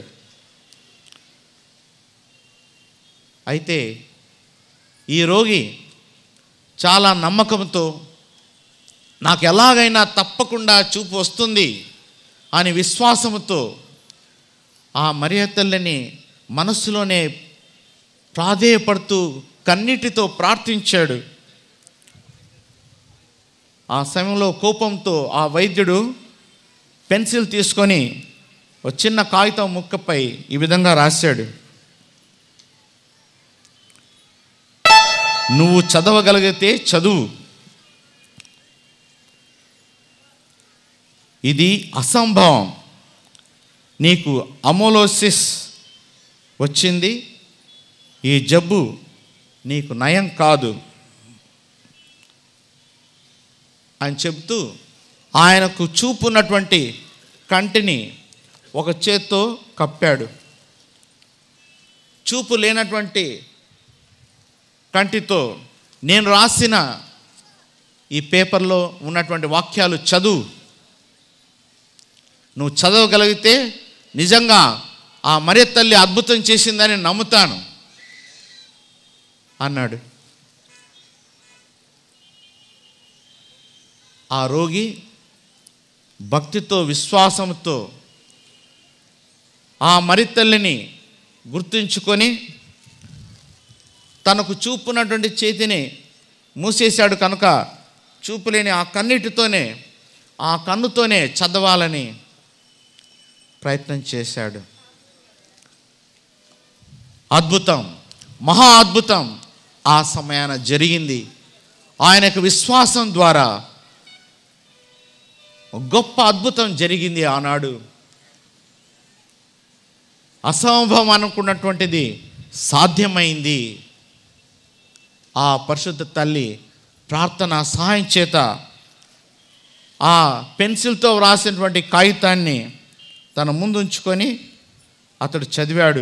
అయితే ఈ రోగి చాలా నమ్మకంతో నాకు ఎలాగైనా తప్పకుండా చూపు వస్తుంది అని విశ్వాసముతో ఆ మరియ తల్లిని మనస్సులోనే ప్రాధేయపడుతూ కన్నీటితో ప్రార్థించాడు ఆ సమయంలో కోపంతో ఆ వైద్యుడు పెన్సిల్ తీసుకొని ఒక చిన్న కాగితం ముక్కపై ఈ విధంగా రాశాడు నువ్వు చదవగలిగితే చదువు ఇది అసంభవం నీకు అమోలోసిస్ వచ్చింది ఈ జబ్బు నీకు నయం కాదు అని చెబుతూ ఆయనకు చూపున్నటువంటి కంటిని ఒక చేత్తో కప్పాడు చూపు లేనటువంటి కంటితో నేను రాసిన ఈ పేపర్లో ఉన్నటువంటి వాక్యాలు చదువు నువ్వు చదవగలిగితే నిజంగా ఆ మరియ తల్లి అద్భుతం చేసిందని నమ్ముతాను అన్నాడు ఆ రోగి భక్తితో విశ్వాసంతో ఆ మరి తల్లిని గుర్తుంచుకొని తనకు చూపున్నటువంటి చేతిని మూసేశాడు కనుక చూపులేని ఆ కన్నిటితోనే ఆ కన్నుతోనే చదవాలని ప్రయత్నం చేశాడు అద్భుతం మహా అద్భుతం ఆ సమయాన జరిగింది ఆయనకు విశ్వాసం ద్వారా ఒక గొప్ప అద్భుతం జరిగింది ఆనాడు అసంభవం అనుకున్నటువంటిది సాధ్యమైంది ఆ పరిశుద్ధ తల్లి ప్రార్థన సహాయం చేత ఆ పెన్సిల్తో వ్రాసినటువంటి కాగితాన్ని తన ముందు ఉంచుకొని అతడు చదివాడు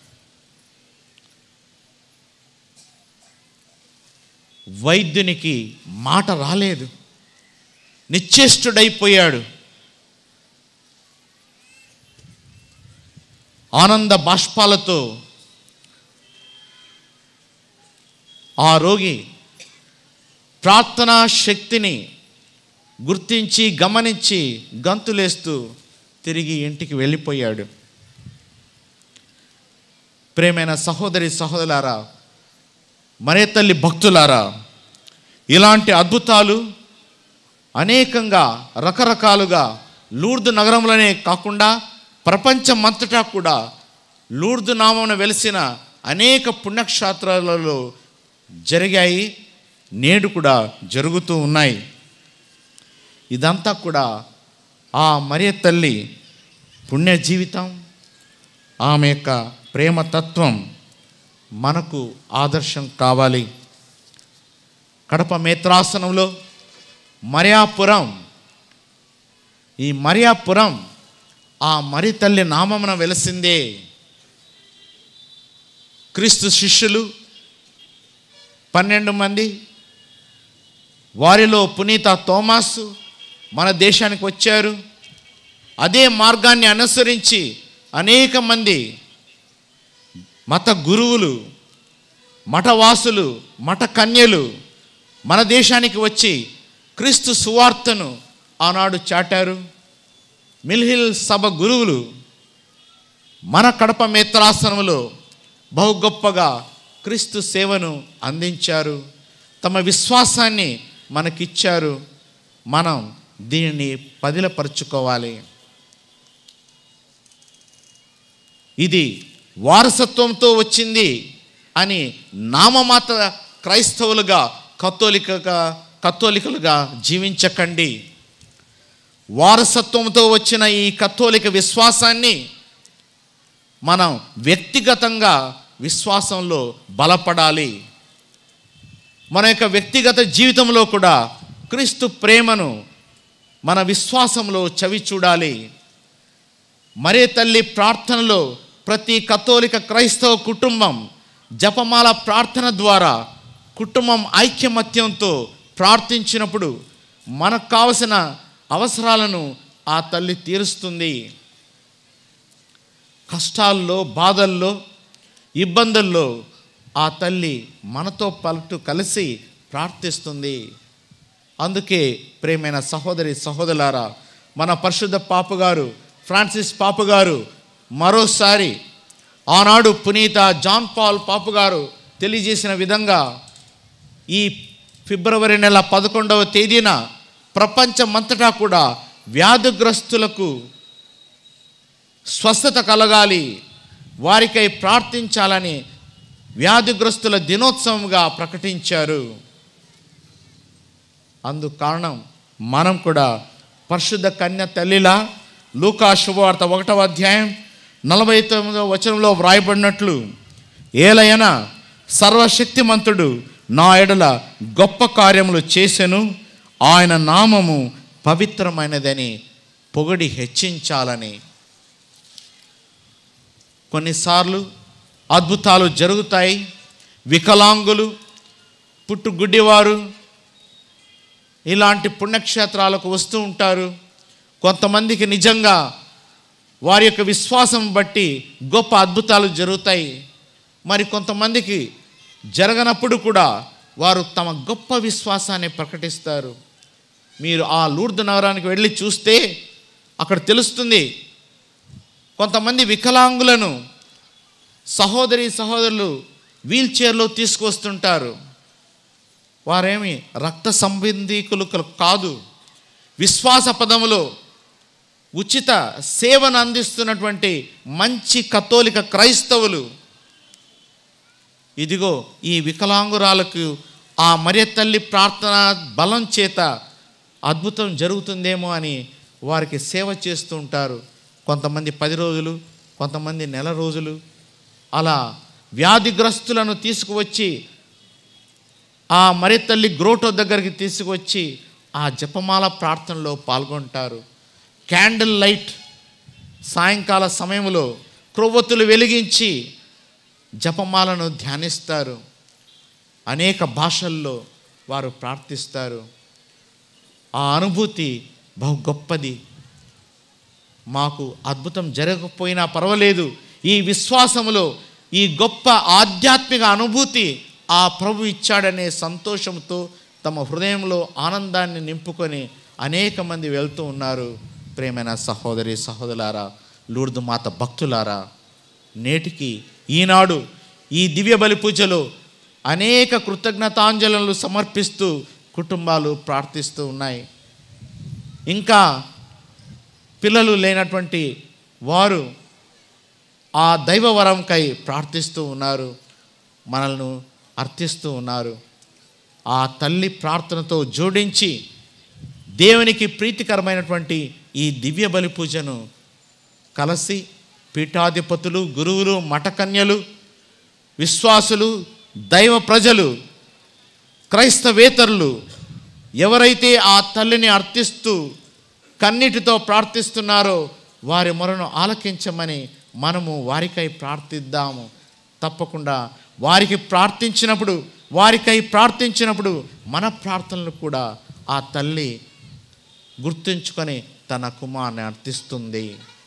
వైద్యునికి మాట రాలేదు నిశ్చేష్టుడైపోయాడు ఆనంద బాష్పాలతో ఆ రోగి ప్రార్థనా శక్తిని గుర్తించి గమనించి గంతులేస్తూ తిరిగి ఇంటికి వెళ్ళిపోయాడు ప్రేమైన సహోదరి సహోదరులారా మరే తల్లి భక్తులారా ఇలాంటి అద్భుతాలు అనేకంగా రకరకాలుగా లూర్దు నగరంలోనే కాకుండా ప్రపంచమంతటా కూడా లూర్దు నామమున వెలిసిన అనేక పుణ్యక్షేత్రాలలో జరిగాయి నేడు కూడా జరుగుతూ ఉన్నాయి ఇదంతా కూడా ఆ మరియ తల్లి పుణ్య జీవితం ఆమె యొక్క ప్రేమతత్వం మనకు ఆదర్శం కావాలి కడప మేత్రాసనంలో మరియాపురం ఈ మరియాపురం ఆ మరి తల్లి నామమున వెలసిందే క్రీస్తు శిష్యులు పన్నెండు మంది వారిలో పునీత తోమాసు మన దేశానికి వచ్చారు అదే మార్గాన్ని అనుసరించి అనేక మంది మత గురువులు మఠవాసులు మఠ కన్యలు మన దేశానికి వచ్చి క్రీస్తు సువార్తను ఆనాడు చాటారు మిల్హిల్ సభ గురువులు మన కడప మేత్రాసనంలో బహు గొప్పగా క్రీస్తు సేవను అందించారు తమ విశ్వాసాన్ని మనకిచ్చారు మనం దీనిని పదిలపరుచుకోవాలి ఇది వారసత్వంతో వచ్చింది అని నామమాత్ర క్రైస్తవులుగా కత్తోలికగా కత్తోలికలుగా జీవించకండి వారసత్వంతో వచ్చిన ఈ కత్తోలిక విశ్వాసాన్ని మనం వ్యక్తిగతంగా విశ్వాసంలో బలపడాలి మన యొక్క వ్యక్తిగత జీవితంలో కూడా క్రీస్తు ప్రేమను మన విశ్వాసంలో చవి చూడాలి మరే తల్లి ప్రార్థనలో ప్రతి కథోలిక క్రైస్తవ కుటుంబం జపమాల ప్రార్థన ద్వారా కుటుంబం ఐక్యమత్యంతో ప్రార్థించినప్పుడు మనకు కావలసిన అవసరాలను ఆ తల్లి తీరుస్తుంది కష్టాల్లో బాధల్లో ఇబ్బందుల్లో ఆ తల్లి మనతో పలుటు కలిసి ప్రార్థిస్తుంది అందుకే ప్రేమైన సహోదరి సహోదరులారా మన పరిశుద్ధ పాపగారు ఫ్రాన్సిస్ పాపగారు మరోసారి ఆనాడు పునీత జాన్ పాల్ పాపగారు తెలియజేసిన విధంగా ఈ ఫిబ్రవరి నెల పదకొండవ తేదీన ప్రపంచమంతటా కూడా వ్యాధిగ్రస్తులకు స్వస్థత కలగాలి వారికై ప్రార్థించాలని వ్యాధిగ్రస్తుల దినోత్సవంగా ప్రకటించారు అందు కారణం మనం కూడా పరిశుద్ధ కన్య తల్లిలా లూకా శుభవార్త ఒకటవ అధ్యాయం నలభై తొమ్మిదవ వచనంలో వ్రాయబడినట్లు ఏలయన సర్వశక్తిమంతుడు నా ఎడల గొప్ప కార్యములు చేసెను ఆయన నామము పవిత్రమైనదని పొగడి హెచ్చించాలని కొన్నిసార్లు అద్భుతాలు జరుగుతాయి వికలాంగులు పుట్టుగుడ్డివారు ఇలాంటి పుణ్యక్షేత్రాలకు వస్తూ ఉంటారు కొంతమందికి నిజంగా వారి యొక్క విశ్వాసం బట్టి గొప్ప అద్భుతాలు జరుగుతాయి మరి కొంతమందికి జరగనప్పుడు కూడా వారు తమ గొప్ప విశ్వాసాన్ని ప్రకటిస్తారు మీరు ఆ లూర్దు నగరానికి వెళ్ళి చూస్తే అక్కడ తెలుస్తుంది కొంతమంది వికలాంగులను సహోదరి సహోదరులు వీల్ చైర్లో తీసుకొస్తుంటారు వారేమి రక్త సంబంధీకులు కాదు విశ్వాస పదములో ఉచిత సేవను అందిస్తున్నటువంటి మంచి కథోలిక క్రైస్తవులు ఇదిగో ఈ వికలాంగురాలకు ఆ మరియ తల్లి ప్రార్థన బలం చేత అద్భుతం జరుగుతుందేమో అని వారికి సేవ చేస్తూ ఉంటారు కొంతమంది పది రోజులు కొంతమంది నెల రోజులు అలా వ్యాధిగ్రస్తులను తీసుకువచ్చి ఆ మరి తల్లి గ్రోటో దగ్గరికి తీసుకువచ్చి ఆ జపమాల ప్రార్థనలో పాల్గొంటారు క్యాండిల్ లైట్ సాయంకాల సమయంలో క్రొవ్వొత్తులు వెలిగించి జపమాలను ధ్యానిస్తారు అనేక భాషల్లో వారు ప్రార్థిస్తారు ఆ అనుభూతి బహు గొప్పది మాకు అద్భుతం జరగకపోయినా పర్వాలేదు ఈ విశ్వాసములో ఈ గొప్ప ఆధ్యాత్మిక అనుభూతి ఆ ప్రభు ఇచ్చాడనే సంతోషంతో తమ హృదయంలో ఆనందాన్ని నింపుకొని అనేక మంది వెళ్తూ ఉన్నారు ప్రేమైన సహోదరి సహోదరులారా లూర్దు మాత భక్తులారా నేటికి ఈనాడు ఈ దివ్య బలి పూజలో అనేక కృతజ్ఞతాంజలులు సమర్పిస్తూ కుటుంబాలు ప్రార్థిస్తూ ఉన్నాయి ఇంకా పిల్లలు లేనటువంటి వారు ఆ దైవ వరంకై ప్రార్థిస్తూ ఉన్నారు మనల్ని అర్థిస్తూ ఉన్నారు ఆ తల్లి ప్రార్థనతో జోడించి దేవునికి ప్రీతికరమైనటువంటి ఈ దివ్య బలి పూజను కలసి పీఠాధిపతులు గురువులు మఠకన్యలు విశ్వాసులు దైవ ప్రజలు క్రైస్తవేతరులు ఎవరైతే ఆ తల్లిని అర్థిస్తూ కన్నిటితో ప్రార్థిస్తున్నారో వారి మొరను ఆలకించమని మనము వారికై ప్రార్థిద్దాము తప్పకుండా వారికి ప్రార్థించినప్పుడు వారికై ప్రార్థించినప్పుడు మన ప్రార్థనలు కూడా ఆ తల్లి గుర్తుంచుకొని తన కుమార్ని అర్థిస్తుంది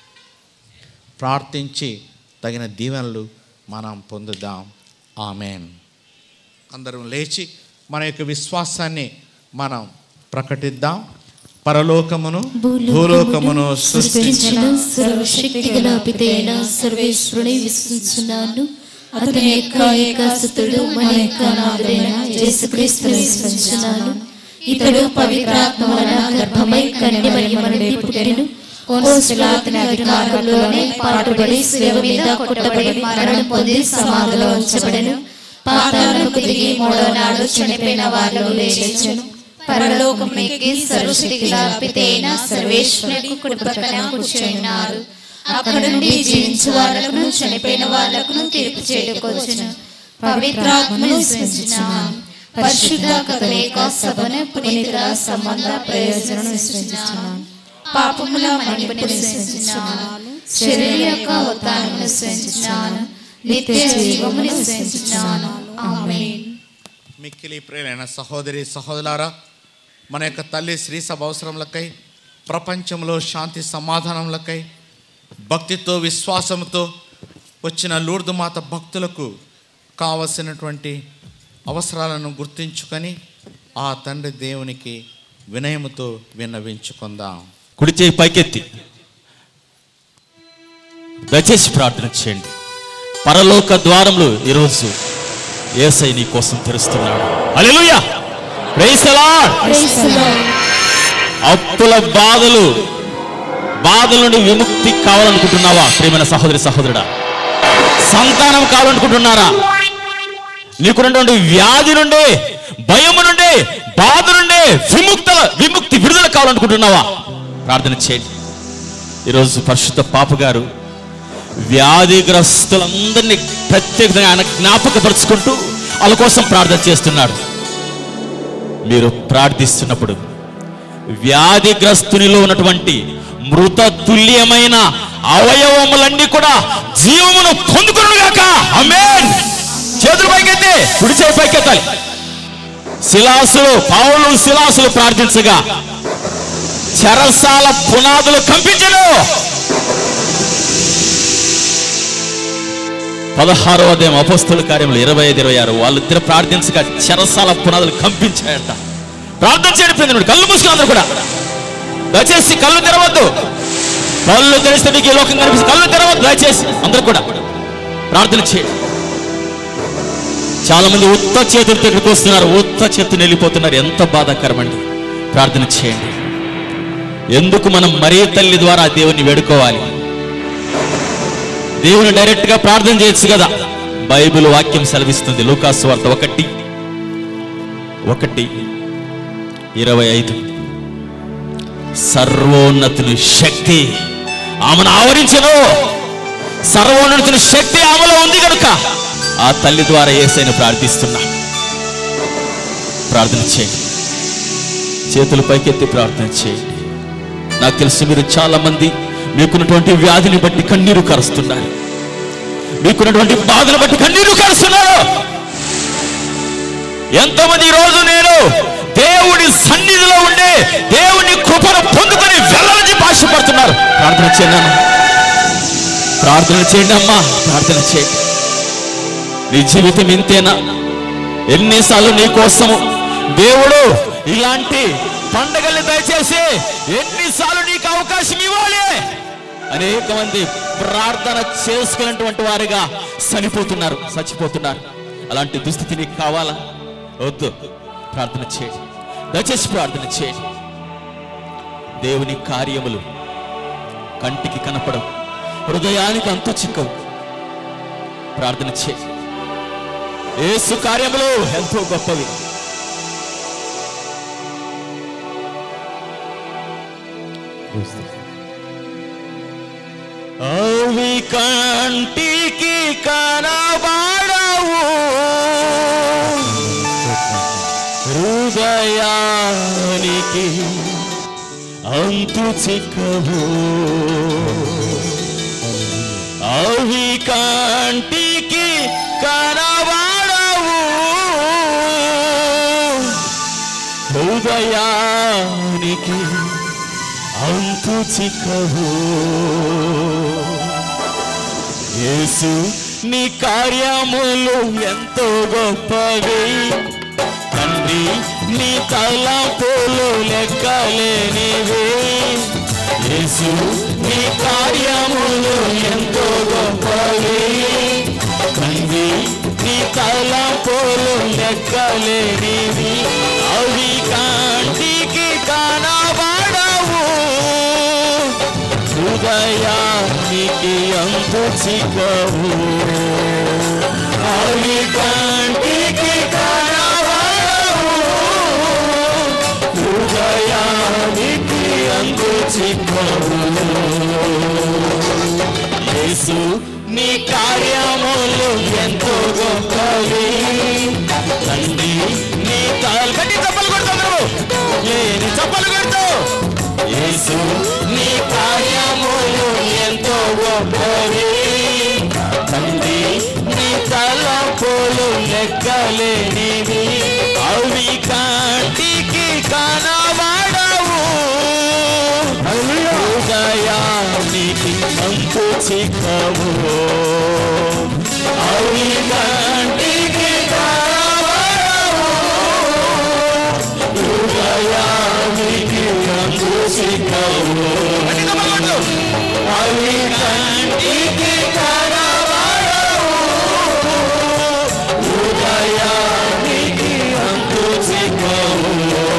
ప్రార్థించి తగిన దీవెనలు మనం పొందుదాం ఆమెన్ అందరం లేచి మన యొక్క విశ్వాసాన్ని మనం ప్రకటిద్దాం పరలోకమును భూలోకమును సృష్టించిన సృష్టించిన సర్వశక్తి గల పితైన సర్వేశ్వరుని విశ్వసించున్నాను అతని యొక్క ఏకాసుతుడు మన యొక్క నాథుడైన యేసుక్రీస్తుని విశ్వసించున్నాను ఇతడు పవిత్రాత్మ వలన గర్భమై కన్య మరియమనుడి పుట్టెను పోన్సులాతని అధికారంలోనే పాటుబడి శిలువ మీద కొట్టబడి మరణం పొంది సమాధిలో ఉంచబడెను పాతాళముకు దిగి మూడో నాడు చనిపోయిన వారిలో లేచెను పరలోకమునికి సర్వశక్తిగా పితైన సర్వేశ్వరునికి కుడి పక్కన కూర్చున్నారు అక్కడ నుండి జీవించు వాళ్ళకును చనిపోయిన వాళ్ళకును తీర్పు చేయకొచ్చును పవిత్రాత్మను విశ్వసించున్నాను పరిశుద్ధ కథలేక సభను పునీతుల సంబంధ ప్రయోజనం విశ్వసించున్నాను పాపముల మన్నిపుని విశ్వసించున్నాను శరీర యొక్క ఉత్తానమును విశ్వసించున్నాను నిత్య జీవమును విశ్వసించున్నాను ఆమేన్ మిక్కిలి ప్రియులైన సహోదరి సహోదరులారా మన యొక్క తల్లి శ్రీ సభ అవసరములకై ప్రపంచంలో శాంతి సమాధానములకై భక్తితో విశ్వాసంతో వచ్చిన లూర్దు మాత భక్తులకు కావలసినటువంటి అవసరాలను గుర్తించుకొని ఆ తండ్రి దేవునికి వినయముతో విన్నవించుకుందాం కుడి చేయి పైకెత్తి దయచేసి ప్రార్థన చేయండి పరలోక ద్వారములు ఈరోజు ఏసై నీ కోసం తెరుస్తున్నాడు hallelujah praise the Lord Praise the Lord. అప్పుల బాధలు బాధల నుండి విముక్తి కావాలనుకుంటున్నావా ప్రియమైన సహోదరి సహోదరుడా సంతానం కావాలనుకుంటున్నారా నీకున్నటువంటి వ్యాధి నుండి భయము నుండి బాధ నుండి విముక్తల విముక్తి విడుదల కావాలనుకుంటున్నావా ప్రార్థన చేయండి ఈరోజు పరిశుద్ధ పాప గారు వ్యాధిగ్రస్తులందరినీ ప్రత్యేకంగా ఆయన జ్ఞాపకపరుచుకుంటూ వాళ్ళ కోసం ప్రార్థన చేస్తున్నాడు మీరు ప్రార్థిస్తున్నప్పుడు వ్యాధిగ్రస్తునిలో ఉన్నటువంటి మృత తుల్యమైన అవయవములన్నీ కూడా జీవమును పొందుకునుగాక ఆమేన్ చేతులు పైకెత్తి కుడి చేయి పైకెత్తాలి శిలాసులు పౌలు శిలాసులు ప్రార్థించగా చెరసాల పునాదులు కంపించను పదహారో అధ్యాయం అపస్తుల కార్యములు ఇరవై ఐదు ఇరవై ఆరు వాళ్ళిద్దరు ప్రార్థించగా చెరసాల పునాదులు కంపించాయట ప్రార్థన చేయడం ప్రియమైనవాడు. కళ్ళు మూసుకుని అందరూ కూడా దయచేసి కళ్ళు తెరవద్దు కళ్ళు తెరిస్తే మీకు ఈ లోకం కనిపిస్తుంది కళ్ళు తెరవద్దు దయచేసి అందరూ కూడా ప్రార్థన చేయండి చాలా మంది ఉత్త చేతులతో ఇక్కడికి వస్తున్నారు ఉత్త చేతులు వెళ్ళిపోతున్నారు ఎంత బాధాకరమండి ప్రార్థన చేయండి ఎందుకు మనం మరీ తల్లి ద్వారా దేవుని వేడుకోవాలి దేవుని డైరెక్ట్ గా ప్రార్థన చేయొచ్చు కదా బైబిల్ వాక్యం సెలవిస్తుంది లూకాసు వార్త ఒకటి ఒకటి ఇరవై ఐదు సర్వోన్నతుని శక్తి ఆమెను ఆవరించను సర్వోన్నతుని శక్తి ఆమెలో ఉంది కనుక ఆ తల్లి ద్వారా ఏసైన ప్రార్థిస్తున్నా ప్రార్థన చేయండి చేతులు పైకెత్తి ప్రార్థన చేయండి నాకు తెలుసు మీరు చాలా మంది మీకున్నటువంటి వ్యాధిని బట్టి కన్నీరు కరుస్తున్నారు మీకున్నటువంటి బాధను బట్టి కన్నీరు కరుస్తున్నారు ఎంతమంది ఈ రోజు నేను దేవుడి సన్నిధిలో ఉండే దేవుని కృపను పొందుకొని వెళ్ళాలని భాషపడుతున్నారు ప్రార్థన చేయండి అమ్మా ప్రార్థన చేయండి అమ్మా ప్రార్థన చేయండి నీ జీవితం ఇంతేనా ఎన్నిసార్లు నీ కోసము దేవుడు ఇలాంటి పండగల్ని దయచేసి ఎన్నిసార్లు నీకు అవకాశం ఇవ్వాలి అనేక మంది ప్రార్థన చేసుకున్నటువంటి వారిగా చనిపోతున్నారు చచ్చిపోతున్నారు అలాంటి దుస్థితి నీకు కావాలా వద్దు ప్రార్థన చేయండి దయచేసి ప్రార్థన చేయండి దేవుని కార్యములు కంటికి కనపడవు హృదయానికి అంతు చిక్కవు ప్రార్థన చేయండి యేసు కార్యములు ఎంతో గొప్పవి అవి కంటికి కనబడవు హృదయానికి అంతు చిక్కవు అవి కంటికి కనబడవు హృదయానికి అంతు చిక్కవు యేసు నీ కార్యములు ఎంతో గొప్పవి తండ్రి నీ తలంపులు లెక్కలేనివి యేసు నీ కార్యములు ఎంతో గొప్పవి తండ్రి నీ తలంపులు లెక్కలేనివి అవి కాంటికి కనబడవు హృదయానికి అంతు చిక్కవు అవి కంటికి కనబడవు హృదయానికి అంతు చిక్కవు యేసు నీ కార్యములు ఎంతో గొప్పవి తండ్రి నీ తాలు గట్టి చప్పలు కొడతావు లేని చప్పలు కొడతావు యేసు నీ కార్యములు ఎంతో గొప్పవి తండ్రి నీ తలపులు లెక్కలేనివి అవి కాంటికి కనబడవు హృదయానికి అంతు చిక్కవు అవి కంటికి కనబడవు హృదయానికి అంతు చిక్కవు అవి కంటికి కనబడవు హృదయానికి అంతు చిక్కవు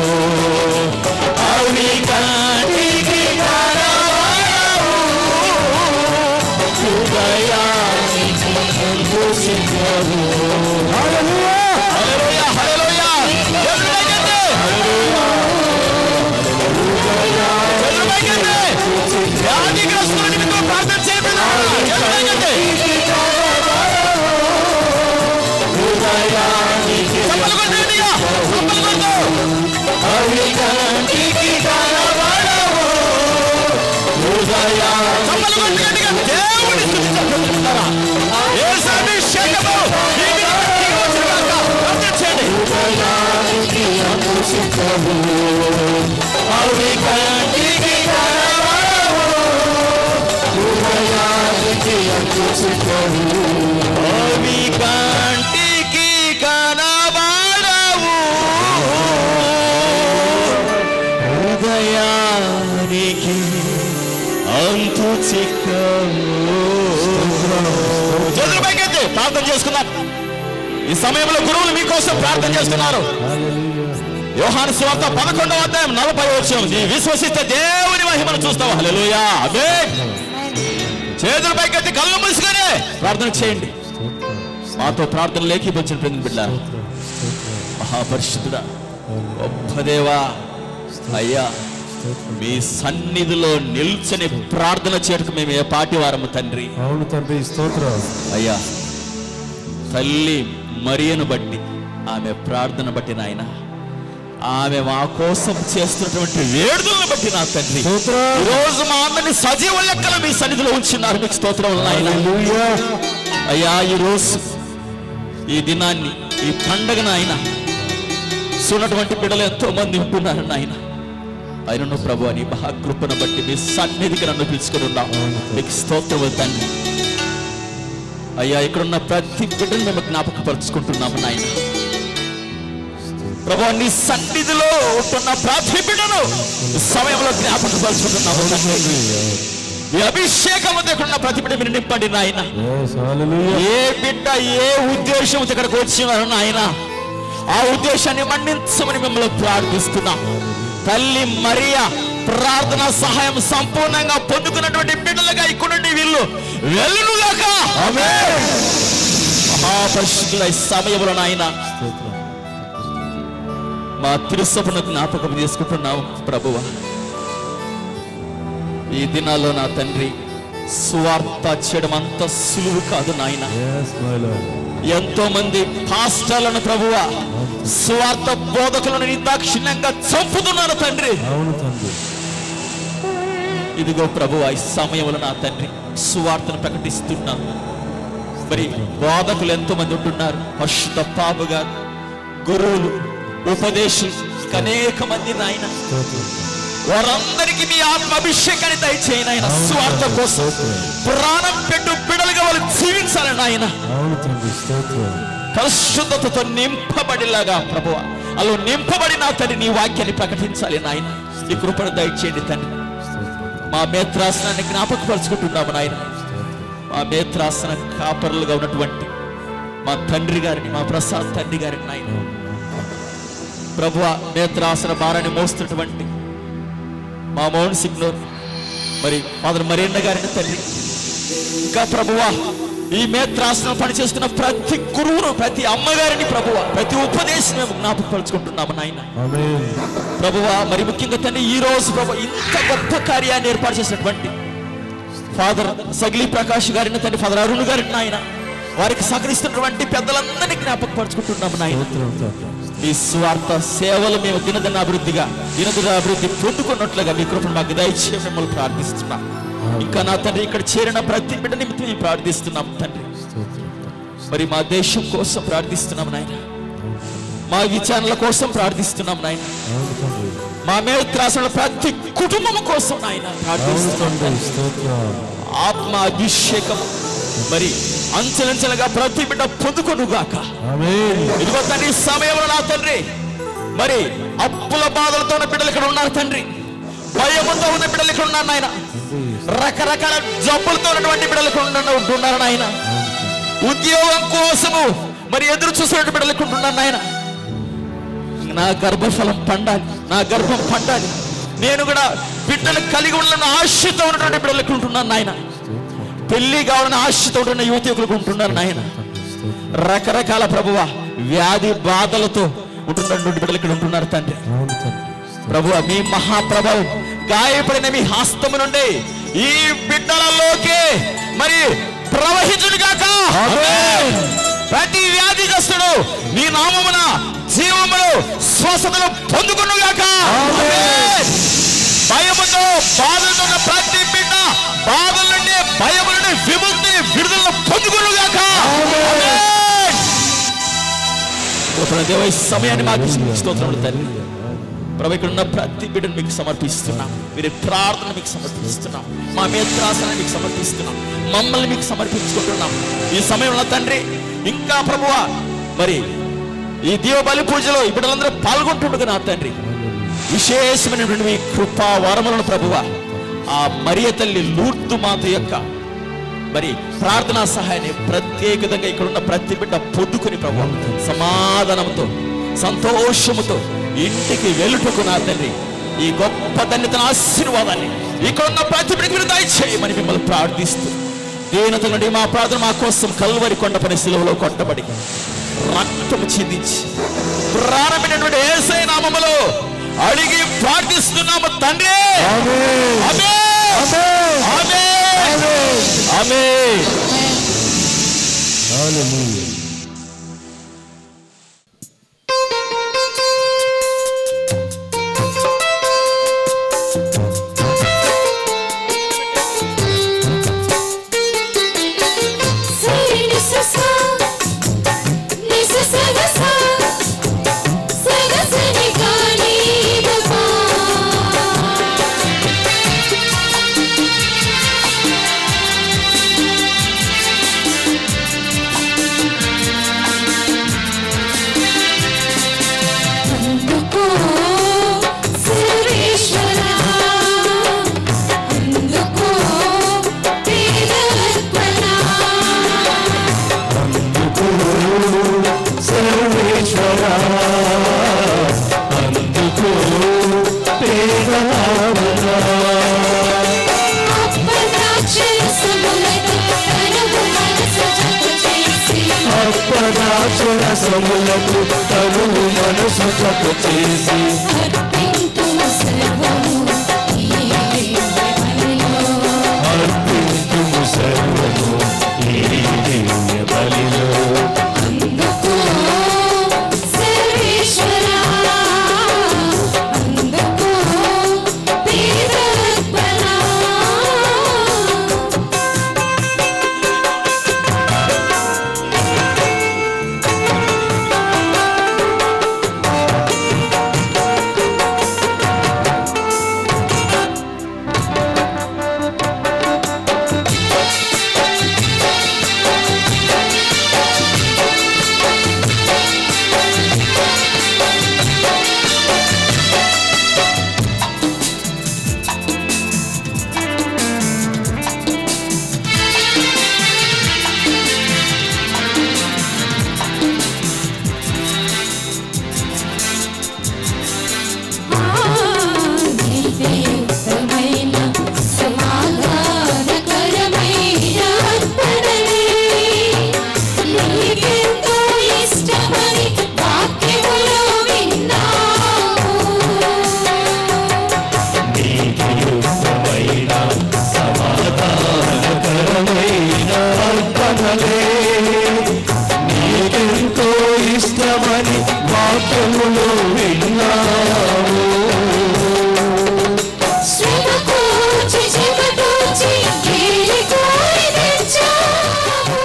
అవి కంటికి కనబడవు హృదయానికి అంతు చిక్కవు హల్లెలూయా హల్లెలూయా ఎదురుపైకెత్తి ఎదురుపైకెత్తి వ్యాధిగ్రస్తుల నిమిత్తం ప్రార్థన చేయండి ఎదురుపైకెత్తి చప్పలు కొట్టండిగా చప్పలు కొట్టు అవి కంటికి కనబడవు చప్పలు కొట్టండిగా దేవుని స్తుతిస్తున్నారా యేసని శకము మీ మీద దిగి వచ్చిన గాక ప్రార్థన చేయండి అవి కంటికి కనబడవు అవి కంటికి కనబడవు హృదయానికి అంతు చిక్కవు చేతులు పైకెత్తి ప్రార్థన చేసుకున్నాం ఈ సమయంలో గురువులు మీకోసం ప్రార్థన చేస్తున్నారు యోహాను సువార్త పదకొండవ అధ్యాయం నలభై వచ్చిన నీ విశ్వసిస్తే దేవుని మహిమను చూస్తావు హల్లెలూయా ఆమేన్ చేతులు పైకెత్తి కళ్ళు మూసుకొని ప్రార్థన చేయండి మాతో ప్రార్థన లేఖిపించిన ప్రతి బిడ్డ మహాపరిశుద్ధుడా గొప్ప దేవా అయ్యా మీ సన్నిధిలో నిల్చని ప్రార్థన చేయటకు మేము ఏ పాటి వారము తండ్రి అవును తండ్రి స్తోత్రం అయ్యా తల్లి మరియను బట్టి ఆమె ప్రార్థన బట్టి నాయన ఆమె మా కోసం చేస్తున్నటువంటి వేడుదలను బట్టి నా తండ్రి స్తోత్రం. ఈ రోజు మా అందరిని సజీవ లెక్కలు మీ సన్నిధిలో ఉంచున్నారు మీకు స్తోత్రం నాయన హల్లెలూయా. అయ్యా ఈ రోజు ఈ దినాన్ని ఈ పండగ నాయన సున్నటువంటి బిడ్డలు ఎంతో మంది ఉంటున్నారు నాయన అయినను ప్రభు అని మహాకృపను బట్టి మీ సన్నిధికి నన్ను పిలుచుకుని ఉన్నాం మీకు స్తోత్రం తండ్రి అయ్యా ఇక్కడున్న ప్రతి బిడ్డను మేము జ్ఞాపకపరుచుకుంటున్నాము నాయన ప్రభు నీ సన్నిధిలో ఉంటున్న ప్రతి బిడ్డను ఈ సమయంలో జ్ఞాపకపరుచుకుంటున్నాము తండ్రి ఈ అభిషేకం ఇక్కడ ఉన్న ప్రతి బిడ్డ మీరు నింపండి నాయన ఏ బిడ్డ ఏ ఉద్దేశం ఇక్కడికి వచ్చినారు నాయన ఆ ఉద్దేశాన్ని మన్నించమని మిమ్మల్ని ప్రార్థిస్తున్నాం తల్లి మరియా ప్రార్థన సహాయం సంపూర్ణంగా పొందుకున్నటువంటి బిడ్డలుగా ఇక్కడ నుండి వీళ్ళు వెళ్ళుగాక మహాపరిశుద్ధుల ఈ సమయంలో నాయన మా తిరుసభను జ్ఞాపకం చేసుకుంటున్నాం ప్రభువ ఈ దినాల్లో నా తండ్రి సువార్త చేయడం అంత సులువు కాదు నాయన ఎంతో మంది పాస్టర్లను ప్రభువ సువార్త బోధకులను నిర్దాక్షిణ్యంగా చంపుతున్నారు తండ్రి ఇదిగో ప్రభువ ఈ సమయంలో నా తండ్రి సువార్తను ప్రకటిస్తున్నాను మరి బోధకులు ఎంతో మంది ఉంటున్నారు పరిశుద్ధ పాపు గారు గురువులు ఉపదేశులు ఇంకా అనేక మంది నాయన వారందరికీ మీ ఆత్మ అభిషేకాన్ని దయచేయను ఆయన స్వార్థ కోసం ప్రాణం పెట్టు బిడలుగా వాళ్ళు జీవించాలని ఆయన పరిశుద్ధతతో నింపబడిలాగా ప్రభువ అలా నింపబడి నా తండ్రి నీ వాక్యాన్ని ప్రకటించాలి నాయన ఈ కృపను దయచేయండి తండ్రి మా మేత్రాసనాన్ని జ్ఞాపకపరుచుకుంటున్నాము నాయన మా మేత్రాసన కాపరులుగా ఉన్నటువంటి మా తండ్రి గారిని మా ప్రసాద్ తండ్రి గారిని నాయన ప్రభువ నేత్రాసన భారాన్ని మోస్తున్నటువంటి మా మౌన్ సిగ్నోర్ మరి ఫాదర్ మరేంద్ర గారిని తండ్రి ఇంకా ప్రభువా ఈ మేత్రాసనం పనిచేస్తున్న ప్రతి గురువును ప్రతి అమ్మగారిని ప్రభువ ప్రతి ఉపదేశం మేము జ్ఞాపకపరుచుకుంటున్నాము నాయన ప్రభువా మరి ముఖ్యంగా తండ్రి ఈ రోజు ప్రభు ఇంత గొప్ప కార్యాన్ని ఏర్పాటు చేసినటువంటి ఫాదర్ సగిలి ప్రకాష్ గారిని తండ్రి ఫాదర్ అరుణ్ గారిని నాయన వారికి సహకరిస్తున్నటువంటి పెద్దలందరినీ జ్ఞాపకపరుచుకుంటున్నాము నాయన ఈ స్వార్థ సేవలు మేము దినదిన అభివృద్ధిగా దినదిన అభివృద్ధి పొందుకున్నట్లుగా మీ కృపను మాకు దయచే మిమ్మల్ని ప్రార్థిస్తున్నాం ఇంకా నా తండ్రి ఇక్కడ చేరిన ప్రతి బిడ్డ నిమిత్తం మేము ప్రార్థిస్తున్నాం తండ్రి మరి మా దేశం కోసం ప్రార్థిస్తున్నాం నాయన మా విచారణల కోసం ప్రార్థిస్తున్నాం నాయన మా మేత్రాసన ప్రతి కుటుంబం కోసం నాయన ప్రార్థిస్తున్నాం తండ్రి. ఆత్మ అభిషేకం మరి అంచెలంచెలుగా ప్రతి బిడ్డ పొందుకొనుగాక ఇదిగో తండ్రి ఈ సమయంలో నా తండ్రి మరి అప్పుల బాధలతో ఉన్న బిడ్డలు ఇక్కడ ఉన్నారు తండ్రి భయముతో ఉన్న బిడ్డలు ఇక్కడ ఉన్నారు నాయన రకరకాల జబ్బులతో ఉన్నటువంటి బిడ్డలు ఇక్కడ ఉన్న- ఉంటున్నారు నాయన ఉద్యోగం కోసము మరి ఎదురు చూసినటువంటి బిడ్డలు ఇక్కడ ఉంటున్నారు నాయన నా గర్భఫలం పండాలి నా గర్భం పండాలి నేను కూడా బిడ్డలు కలిగి ఉన్న ఆశతో ఉన్నటువంటి బిడ్డలు ఇక్కడ ఉంటున్నాను నాయన పెళ్లి కావాలని ఆశతో ఉంటున్న యువతకులకు ఉంటున్నారు నాయన రకరకాల ప్రభువ వ్యాధి బాధలతో ఉంటున్నటువంటి బిడ్డలు ఇక్కడ ఉంటున్నారు తండ్రి ప్రభువ మీ మహాప్రభావం గాయపడిన మీ హస్తము నుండి ఈ బిడ్డలలోకి మరి ప్రవహించును గాక ప్రతి వ్యాధిగ్రస్తుడు నీ నామమున జీవమును స్వస్థతను పొందుకును గాక భయముతో బాధలతో ఉన్న ప్రతి బిడ్డ బాధల నుండి భయము నుండి విముక్తి విడుదలను పొందుకును గాక దేవ ఈ సమయాన్ని మాకు ఇచ్చిన స్తోత్రములు తండ్రి ప్రభు ఇక్కడ ఉన్న ప్రతి బిడ్డను మీకు సమర్పిస్తున్నాం మీరు ప్రార్థన మీకు సమర్పిస్తున్నాం మా మేత్రాసనాన్ని మీకు సమర్పిస్తున్నాం మమ్మల్ని మీకు సమర్పించుకుంటున్నాం ఈ సమయంలో తండ్రి ఇంకా ప్రభువా మరి ఈ దీవ బలి పూజలో ఈ బిడ్డలందరూ పాల్గొంటుండగా నా తండ్రి విశేషమైనటువంటి మీ కృపా వరములను ప్రభువ ఆ మరియ తల్లి లూర్దు మాత యొక్క మరి ప్రార్థనా సహాయాన్ని ప్రత్యేకంగా ఇక్కడ ఉన్న ప్రతి బిడ్డ పొద్దుకుని ప్రభు సమాధానంతో సంతోషముతో ఇంటికి వెళ్ళుటకు నా తండ్రి ఈ గొప్ప ధన్యతన ఆశీర్వాదాన్ని ఇక్కడ ఉన్న ప్రతి బిడ్డకి మీరు దయచేయమని మిమ్మల్ని ప్రార్థిస్తూ దీనత నుండి మా ప్రార్థన మా కోసం కల్వరి కొండ పని శిలువలో కొట్టబడి రక్తము చిందించి ప్రారంభమైనటువంటి ఏసై నామములో అడిగి ప్రార్థిస్తున్నాము తండ్రి ఆమేన్. ఆమేన్. ఆమేన్. సరి నిసస నిసస గస సగస నిగాని దపా ద్రాక్షరసములకు తనువు మనసు జత చేసి అర్పింతుము సర్వము నీవే బలిలో అర్పించుము సర్వము ఈ దివ్య బలిలో అందుకో సర్వేశ్వరా అందుకో పీతర్పణ నీవేయుక్తమైన సమాధానకరమైన అర్పణలే నీకెంతో ఇష్టమని వాక్యములో విన్నాము నీతియుక్తమైన సమాధానకరమైన అర్పణలే నీకెంతో ఇష్టమని వాక్యములో విన్నాము శ్రమ కూర్చి చెమటూర్చి ఏలి కోరి తెచ్చాము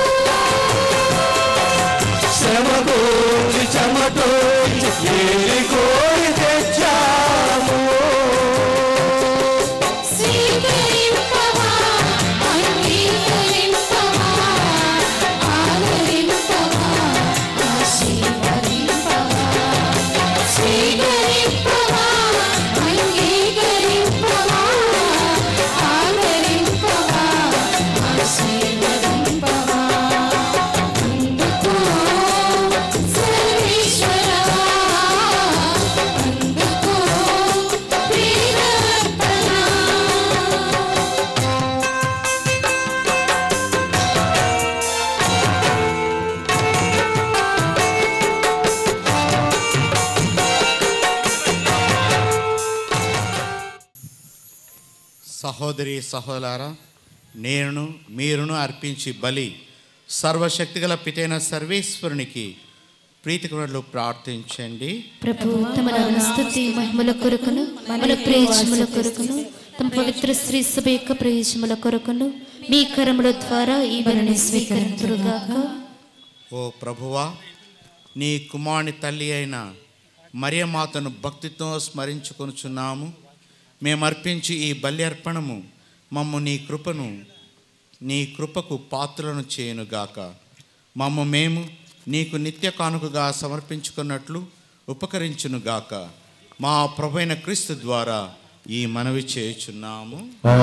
శ్రమ కోరి చెమటోచి ఏరి కోరి తెచ్చాము స్వీకరింపవా అంగీకరింపవా ఆదరింపవా ఆశీర్వదింపవా స్వీకరింపవా అంగీకరింపవా ఆదరింపవా ఆశీర్వదింపవా అందుకో సర్వేశ్వరా అందుకో ప్రియర్పణ సహోదరి సహోదరారా నేను మీరును అర్పించి బలి సర్వశక్తిగల పితైన సర్వేశ్వరునికి ప్రీతికరులు ప్రార్థించండి ప్రభు తమ నామ స్తుతి మహిమల కొరకును మన ప్రయోజనముల కొరకును తమ పవిత్ర శ్రీ సభ యొక్క ప్రయోజనముల కొరకును మీ కరముల ద్వారా ఈ బలిని స్వీకరించురుగాక ఓ ప్రభువా నీ కుమారుని తల్లి అయిన మరియమాతను భక్తితో స్మరించుకొనుచున్నాము మేము అర్పించి ఈ బలి అర్పణము మమ్ము నీ కృపను నీ కృపకు పాత్రలను చేయునుగాక మమ్ము మేము నీకు నిత్య కానుకగా సమర్పించుకున్నట్లు ఉపకరించునుగాక మా ప్రభైన క్రీస్తు ద్వారా ఈ మనవి చేయుచున్నాము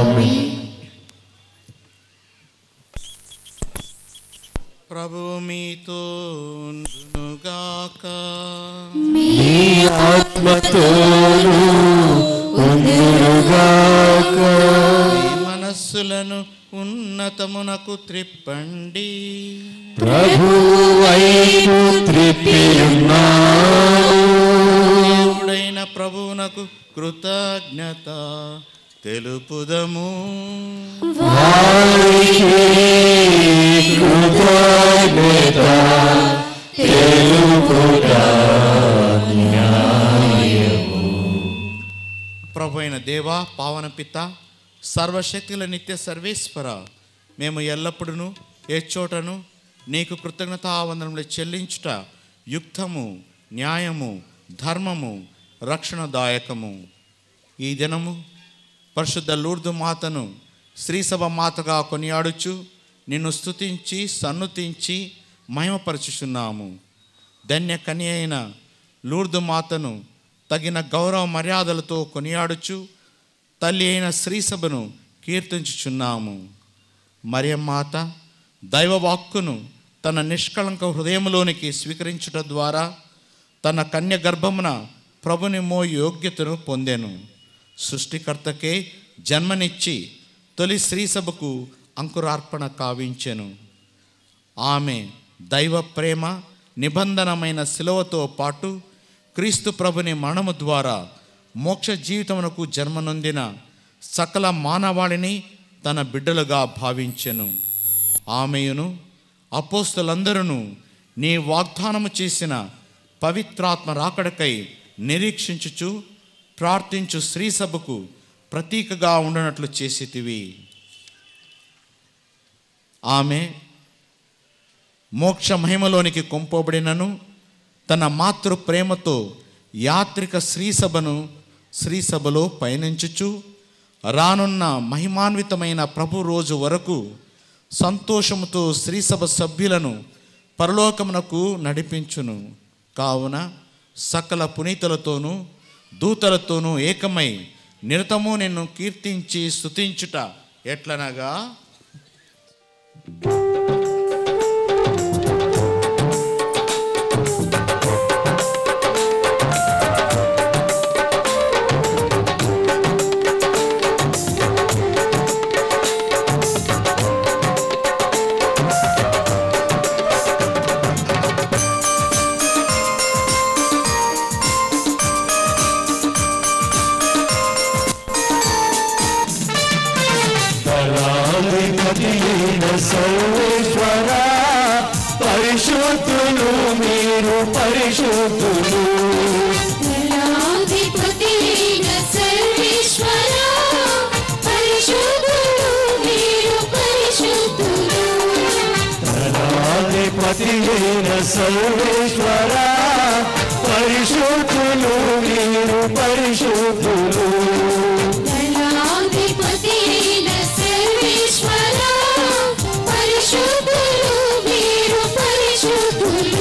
ప్రభువు మీతో ఉండునుగాక నీ ఆత్మతోను ఉందురుగాక మీ మనస్సులను ఉన్నతమునకు త్రిప్పండి ప్రభు వైపు త్రిప్పియున్నావు దేవుడైన ప్రభువునకు కృతజ్ఞత తెలుపుదము వారికి కృతజ్ఞత తెలుపుట ప్రభు అయిన దేవా పావన పిత సర్వశక్తుల నిత్య సర్వేశ్వర మేము ఎల్లప్పుడూ ఏ చోటను నీకు కృతజ్ఞతావందనములు చెల్లించుట యుక్తము న్యాయము ధర్మము రక్షణదాయకము ఈ దినము పరిశుద్ధ లూర్దు మాతను శ్రీసభ మాతగా కొనియాడుచు నిన్ను స్తుతించి సన్నుతించి మహిమపరచుచున్నాము ధన్య కని అయిన లూర్దు మాతను తగిన గౌరవ మర్యాదలతో కొనియాడుచు తల్లి అయిన శ్రీసభను కీర్తించుచున్నాము మరియమ్మాత దైవవాక్కును తన నిష్కళంక హృదయంలోనికి స్వీకరించుట ద్వారా తన కన్య గర్భమున ప్రభుని మో యోగ్యతను పొందెను సృష్టికర్తకే జన్మనిచ్చి తొలి శ్రీసభకు అంకురార్పణ కావించెను ఆమె దైవ ప్రేమ నిబంధనమైన శిలువతో పాటు క్రీస్తు ప్రభుని మరణము ద్వారా మోక్ష జీవితమునకు జన్మనొందిన సకల మానవాళిని తన బిడ్డలుగా భావించెను ఆమెయును అపోస్తులందరూ నీ వాగ్దానము చేసిన పవిత్రాత్మ రాకడకై నిరీక్షించుచు ప్రార్థించు స్త్రీ సభకు ప్రతీకగా ఉండనట్లు చేసితివి ఆమె మోక్ష మహిమలోనికి కొంపబడినను తన మాతృ ప్రేమతో యాత్రిక శ్రీసభను శ్రీసభలో పయనించుచు రానున్న మహిమాన్వితమైన ప్రభు రోజు వరకు సంతోషముతో శ్రీసభ సభ్యులను పరలోకమునకు నడిపించును కావున సకల పునీతులతోనూ దూతలతోనూ ఏకమై నిరతము నిన్ను కీర్తించి స్తుతించుట ఎట్లనగా దళాధిపతియైన సర్వేశ్వర పరిశుద్ధులు మీరు పరిశుద్ధులు దళాధిపతియైన సర్వేశ్వరా, పరిశుద్ధులు మీరు పరిశుద్ధులు. దళాధిపతియైన సర్వేశ్వర పరిశుద్ధులు మీరు పరిశుద్ధులు దళాధిపతియైన సర్వేశ్వరా, పరిశుద్ధులు మీరు పరిశుద్ధులు.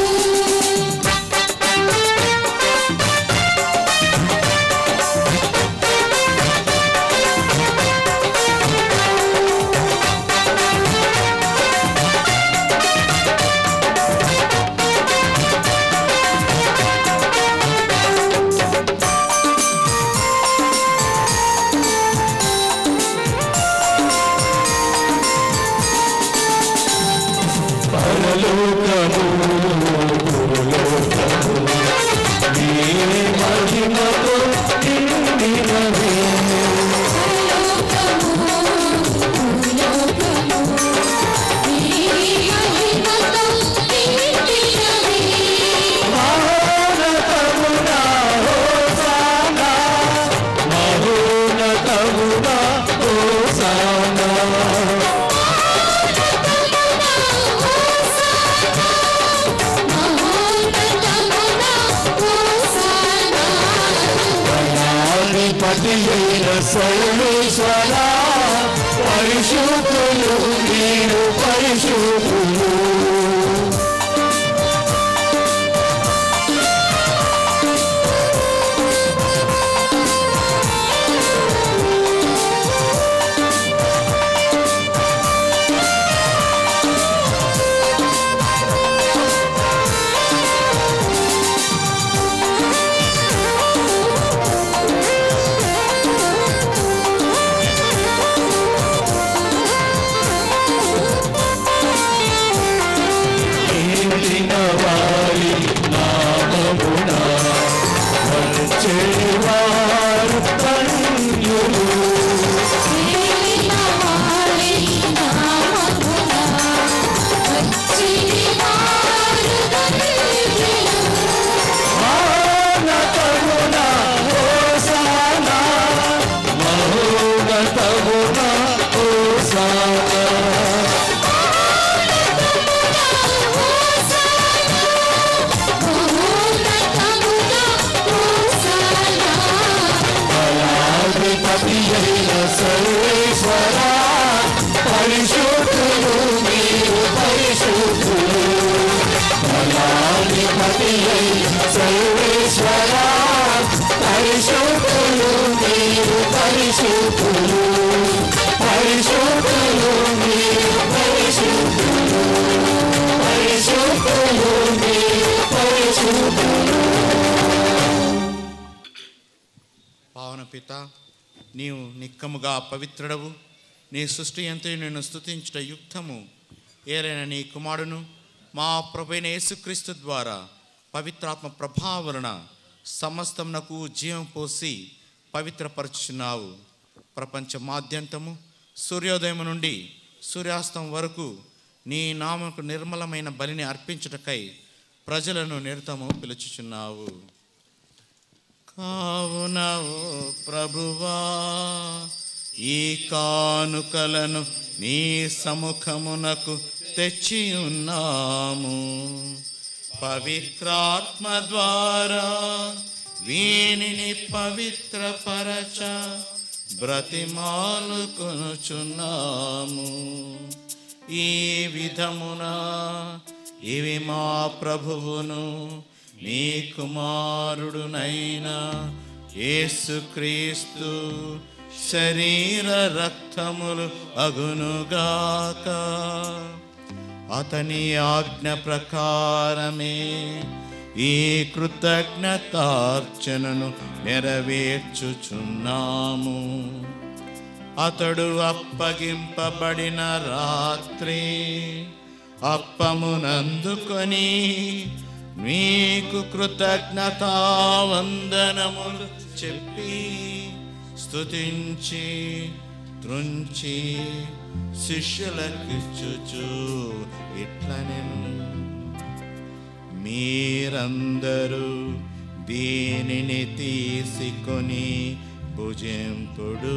పరలోకము భూలోకము నీ మహిమతో నిండినవి మహోన్నతమున హోసానా మహోన్నతమున హోసానా అధిపతియైన సర్వేశ్వర పరిశుద్ధులు మీరు పరిశుద్ధులు నిండిన వారి నామమున వచ్చేవారు ధన్యులు మహోన్నతమున హోసానా మహోన్నతమున హోసానా అధిపతియైన సర్వేశ్వర పరిశుద్ధులు మీరు పరిశుద్ధులు బలాధిపతియైన సర్వేశ్వర పరిశుద్ధులు మీరు పరిశుద్ధులు పరిశుద్ధులు మీరు పరిశుద్ధులు పరిశుద్ధులు మీరు పరిశుద్ధులు పావన పిత నీవు నిక్కముగా పవిత్రుడవు నీ సృష్టి ఎంతో నిన్ను స్తుతించుట యుక్తము ఏలైన నీ కుమారును మా ప్రభైన యేసుక్రీస్తు ద్వారా పవిత్రాత్మ ప్రభావలన సమస్తమునకు జీవం పోసి పవిత్రపరచుచున్నావు ప్రపంచ మాద్యంతము సూర్యోదయం నుండి సూర్యాస్తం వరకు నీ నామకు నిర్మలమైన బలిని అర్పించుటకై ప్రజలను నిరతము పిలుచుచున్నావు కావున ఓ ప్రభువా ఈ కానుకలను నీ సముఖమునకు తెచ్చి ఉన్నాము పవిత్రాత్మ ద్వారా వీనిని పవిత్రపరచ బ్రతిమాలు కొనుచున్నాము ఈ విధమున ఇవి మా ప్రభువును నీ కుమారుడునైనా యేసుక్రీస్తు శరీర రక్తములు అగునుగాక అతని ఆజ్ఞ ప్రకారమే ఈ కృతజ్ఞతార్చనను నెరవేర్చుచున్నాము అతడు అప్పగింపబడిన రాత్రి అప్పమునందుకొని మీకు కృతజ్ఞతావందనములు చెప్పి స్తుతించి త్రుంచి శిష్యులకిచ్చుచు ఇట్లనెను మీరందరూ దీనిని తీసుకొని భుజింపుడు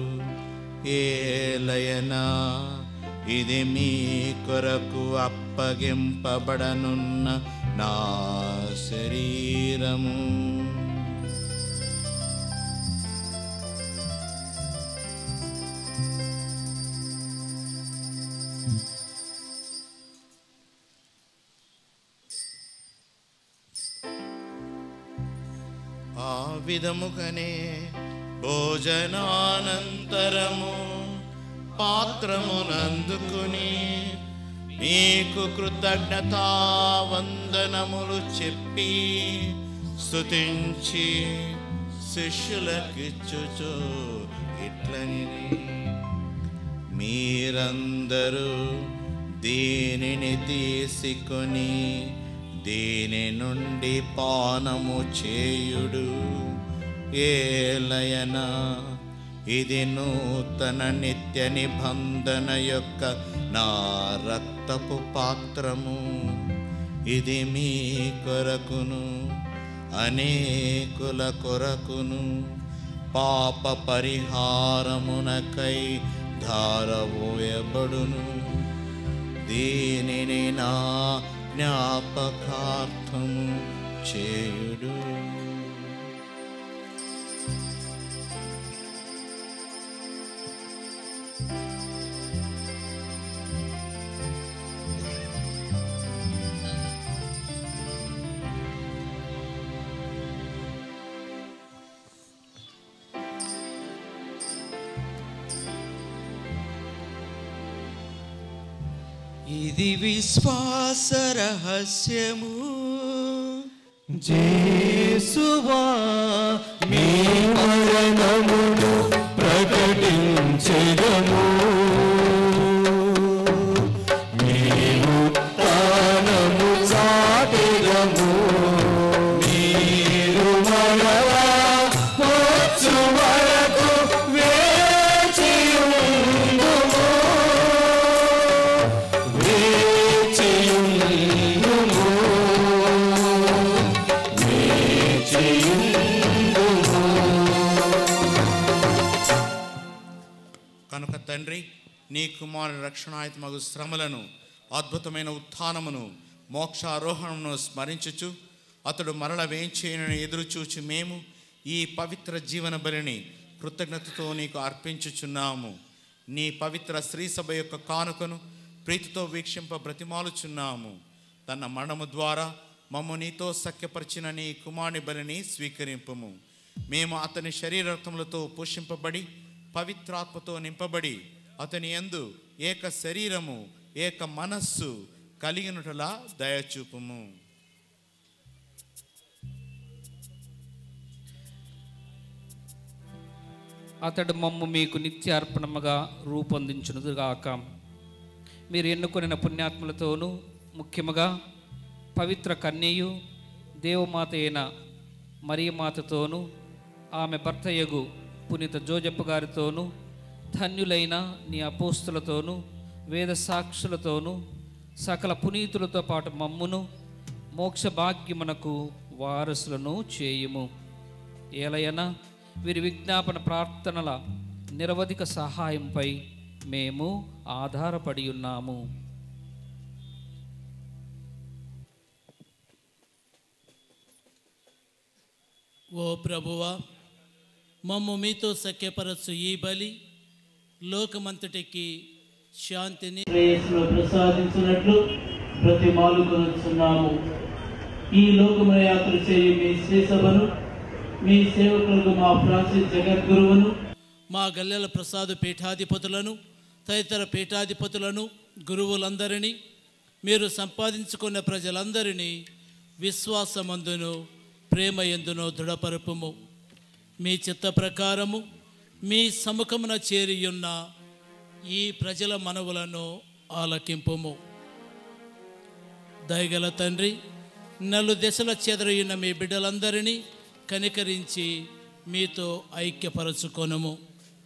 ఏలయనా ఇది మీ కొరకు అప్పగింపబడనున్న నా శరీరము ఆ విధముగానే భోజనానంతరము పాత్రమునందుకుని మీకు కృతజ్ఞతావందనములు చెప్పి స్తుతించి శిష్యులకిచ్చుచు ఇట్లని మీరందరూ దీనిని తీసుకొని దీని నుండి పానము చేయుడు ఏలయనా ఇది నూతన నిత్య నిబంధన యొక్క నా రక్తపు పాత్రము ఇది మీ కొరకును అనేకుల కొరకును పాప పరిహారమునకై ధారవోయబడును దీనిని నా జ్ఞాపకార్థము చేయుడు ఇది విశ్వాస రహస్యము జేసువా మీ మరణమును ప్రకటించెదము మీ ఉత్థానము చాటెదము మీరు మరలా వచ్చు వరకు వేచియుందుము వేచియుందుము కనుక తండ్రి నీ కుమారుని రక్షణాయుతమగు శ్రమలను అద్భుతమైన ఉత్థానమును మోక్షారోహణమును స్మరించుచు అతడు మరల వేంచేయనని ఎదురుచూచి మేము ఈ పవిత్ర జీవన బలిని కృతజ్ఞతతో నీకు అర్పించుచున్నాము నీ పవిత్ర స్త్రీ సభ యొక్క కానుకను ప్రీతితో వీక్షింప బ్రతిమాలుచున్నాము తన మరణము ద్వారా మమ్ము నీతో సఖ్యపరిచిన నీ కుమారుని బలిని స్వీకరింపము మేము అతని శరీరత్వములతో పోషింపబడి పవిత్రాత్మతో నింపబడి అతని యందు ఏక శరీరము ఏక మనస్సు కలిగినట్లా దయచూపుము అతడు మమ్ము మీకు నిత్య అర్పణముగా రూపొందించునుగాక మీరు ఎన్నుకొనిన పుణ్యాత్ములతోనూ ముఖ్యముగా పవిత్ర కన్యయు దేవమాత అయిన మరియమాతతోనూ ఆమె భర్తయగు పునీత జోజప్ప గారితోనూ ధన్యులైన నీ అపోస్తులతోనూ వేద సాక్షులతోనూ సకల పునీతులతో పాటు మమ్మును మోక్ష భాగ్యమునకు వారసులను చేయుము ఏలయన వీరి విజ్ఞాపన ప్రార్థనల నిరవధిక సహాయంపై మేము ఆధారపడి ఉన్నాము ఓ ప్రభువా మమ్ము మీతో సఖ్యపరచు ఈ బలి లోకమంతటికి శాంతిని శ్రేయస్సును ప్రసాదించినట్లు ప్రతిమాలు కొనుచున్నాము ఈ లోకమున యాత్ర చేయు మీ శ్రీ సభను మీ సేవకులకు మా ఫ్రాన్సిస్ జగద్గురువును మా గల్లెల ప్రసాద పీఠాధిపతులను తదితర పీఠాధిపతులను గురువులందరినీ మీరు సంపాదించుకున్న ప్రజలందరినీ విశ్వాసమందును ప్రేమ ఎందునో దృఢపరుపుము మీ చిత్త ప్రకారము మీ సముఖమున చేరియున్న ఈ ప్రజల మనవులను ఆలకింపుము దయగల తండ్రి నలు దశల చెదరయున్న మీ బిడ్డలందరినీ కనికరించి మీతో ఐక్యపరచుకొనుము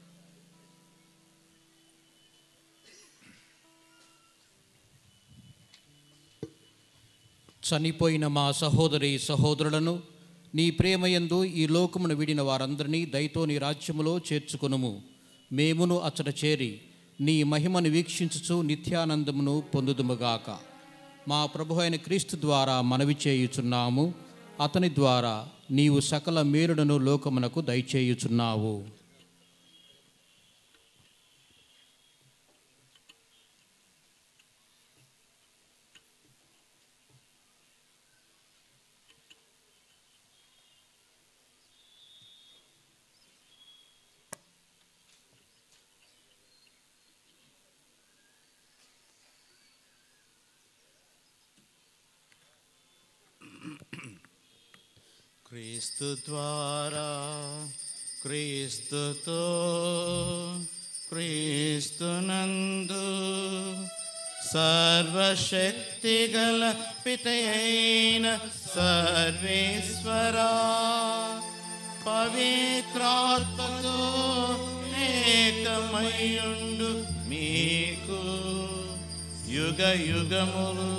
చనిపోయిన మా సహోదరి సహోదరులను నీ ప్రేమయందు ఈ లోకమును విడిన వారందరినీ దయతో నీ రాజ్యములో చేర్చుకొనుము మేమును అచ్చట చేరి నీ మహిమను వీక్షించుచు నిత్యానందమును పొందుదుముగాక మా ప్రభు అయిన క్రీస్తు ద్వారా మనవి చేయుచున్నాము అతని ద్వారా నీవు సకల మేలులను లోకమునకు దయచేయుచున్నావు క్రీస్తు ద్వారా క్రీస్తుతో క్రీస్తునందు సర్వశక్తి గల పితయైన సర్వేశ్వరా పవిత్రాత్మతో ఏకమయుండు మీకు యుగ యుగములు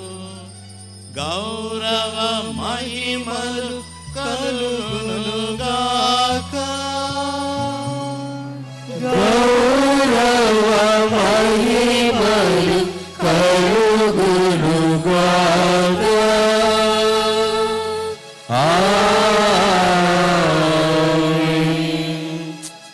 గౌరవ మహిమలు కలుగునుగాక గౌరవ మహిమలు కలుగునుగాక. ఆమేన్.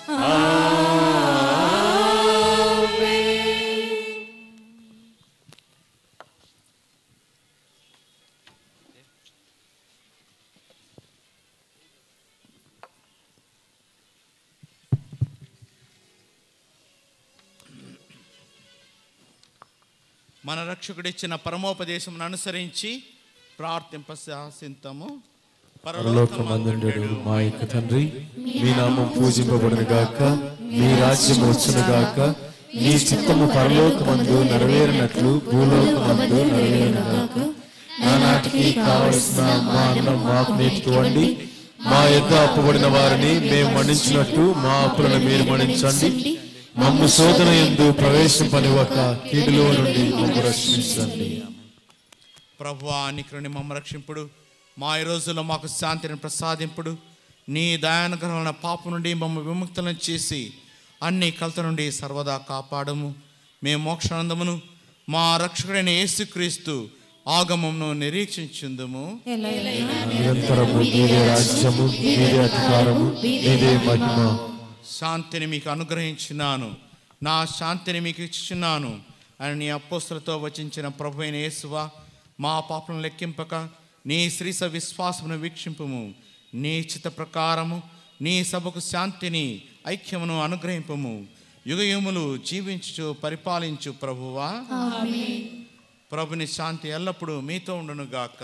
మన రక్షకుడిచ్చిన పరమోపదేశమును అనుసరించి ప్రార్థింప శాసింతము పరలోకమందుండెడు మా యొక్క తండ్రి మీ నామం పూజింపబడును గాక మీ రాజ్యం వచ్చును గాక మీ చిత్తము పరలోకమందు నెరవేరినట్లు భూలోకమందు నెరవేరును గాక నానాటికి కావలసిన మా అన్నం మాకు నేర్చుకోండి మా యొక్క అప్పుబడిన వారిని మేము మన్నించినట్టు మా అప్పులను మీరు మన్నించండి మమ్ము శోధన ఎందు ప్రవేశింపనివ్వక కీడులో నుండి మమ్ము రక్షించండి ప్రభువా నికరుని మమ్మ రక్షింపుడు మా ఈ రోజుల్లో మాకు శాంతిని ప్రసాదింపుడు నీ దయానుగ్రహమైన పాప నుండి మమ్మ విముక్తులను చేసి అన్ని కలత నుండి సర్వదా కాపాడము మేము మోక్షానందమును మా రక్షకుడైన యేసుక్రీస్తు ఆగమమును నిరీక్షించుందుము నిరంతరము నీదే రాజ్యము నీదే అధికారము నీదే మహిమ శాంతిని మీకు అనుగ్రహించున్నాను నా శాంతిని మీకు ఇచ్చుచున్నాను అని నీ అపోస్తులతో వచించిన ప్రభు అయిన యేసువా మా పాపలను లెక్కింపక నీ శ్రీస విశ్వాసమును వీక్షింపుము నీ చిత్త ప్రకారము నీ సభకు శాంతిని ఐక్యమును అనుగ్రహింపము యుగయుములు జీవించు పరిపాలించు ప్రభువా ప్రభుని శాంతి ఎల్లప్పుడూ మీతో ఉండును గాక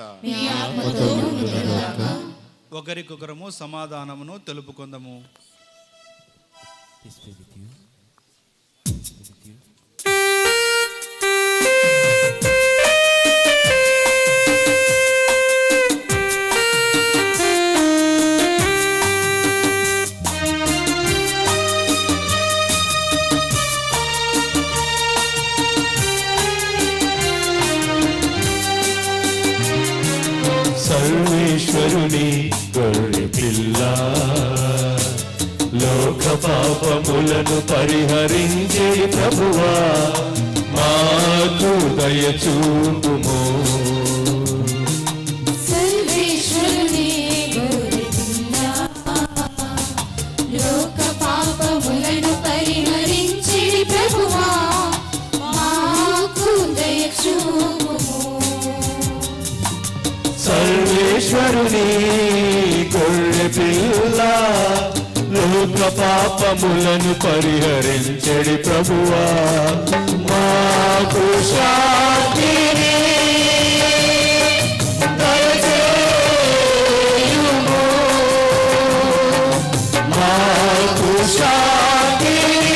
ఒకరికొకరము సమాధానమును తెలుపుకుందము సర్వేశ్వరుని గొర్రె పిల్ల లోక పాపములను పరిహరించే ప్రభువా మాకు దయచూపుము సర్వేశ్వరుని గోరితున్నా లోక పాపములను పరిహరించి ప్రభువా మాకు దయచూపుము సర్వేశ్వరుని గొర్రె పిల్ల లోక పాపములను పరిహరించడి ప్రభువా మాకు శాంతిని దయచేయుము. మాకు శాంతిని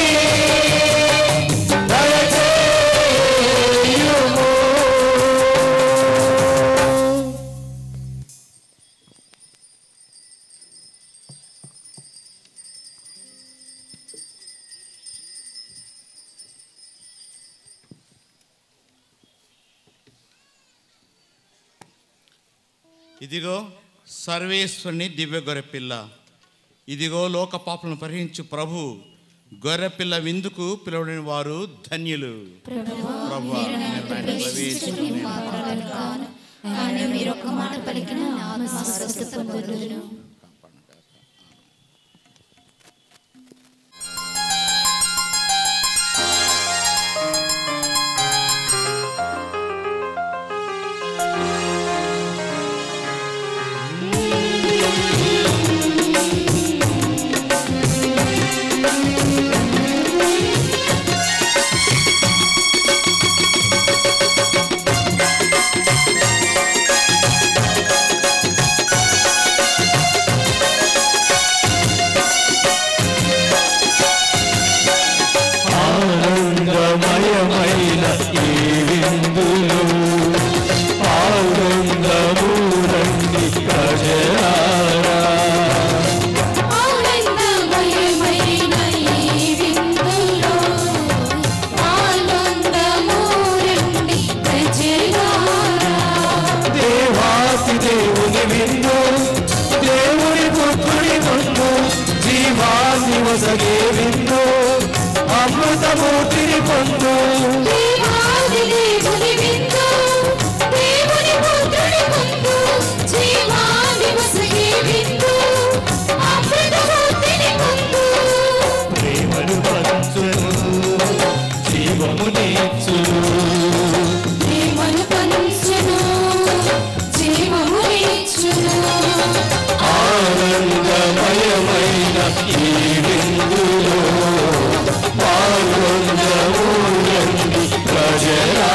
దయచేయుము. ఇదిగో సర్వేశ్వరుని దివ్య గొర్రెపిల్ల ఇదిగో లోక పాపలను పరిహరించు ప్రభు గొర్రెపిల్ల విందుకు పిలువడిన వారు ధన్యులు ప్రభువా, నేను ఆయన ప్రవేశించుటకు నేను కానీ మీరు ఒక్క మాట పలికిన ఆత్మ స్వస్థత పొందును ఆనందమయమైన ఈ విందులో ఆనందము రండి ప్రజలారా ఆనందమయమైన ఈ విందులో ఆనందము రండి ప్రజలారా దేవాసి దేవుని విందు దేవుని పుత్రుని ముందు జీవాన్ని వసగే విందు అమృతమూర్తిని పొందు దేవాది దేవుని విందు దేవుని పుత్రుని ముందు జీవాన్ని వసగే విందు అమృతమూర్తిని ముందు ప్రేమను పంచును జీవము నేర్చును ప్రేమను పంచును జీవము ఇచ్చును ఆనందమయమైన ఈ విందులో పాల్గొందము రండి ప్రజలారా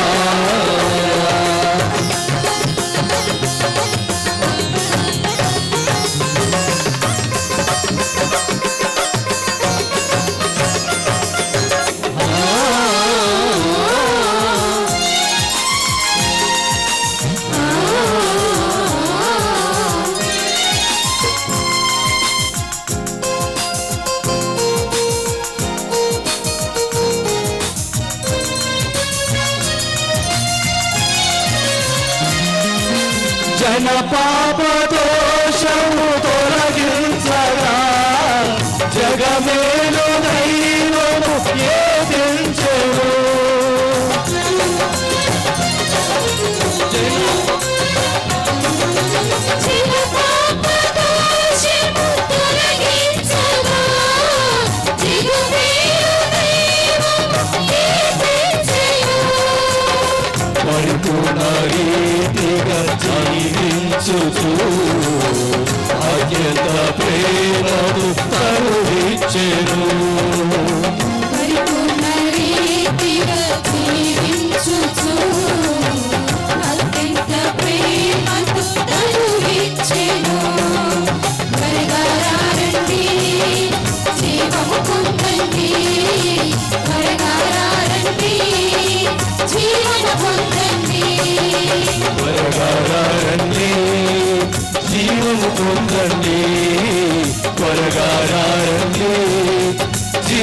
జన పాప దోషము తొలగించగా జగమేలు దైవము ఏదించెను పరిపూర్ణ రీతిగా జీవించుచు అత్యంత ప్రేమను కరుణించెను పరిపూర్ణ రీతిగా జీవించుచు అత్యంత ప్రేమతో తరువిచ్చెను త్వరగా రండి జీవము పొందండి త్వరగా రండి జీవము పొందండి త్వరగా రండి జీవము పొందండి త్వరగా రండి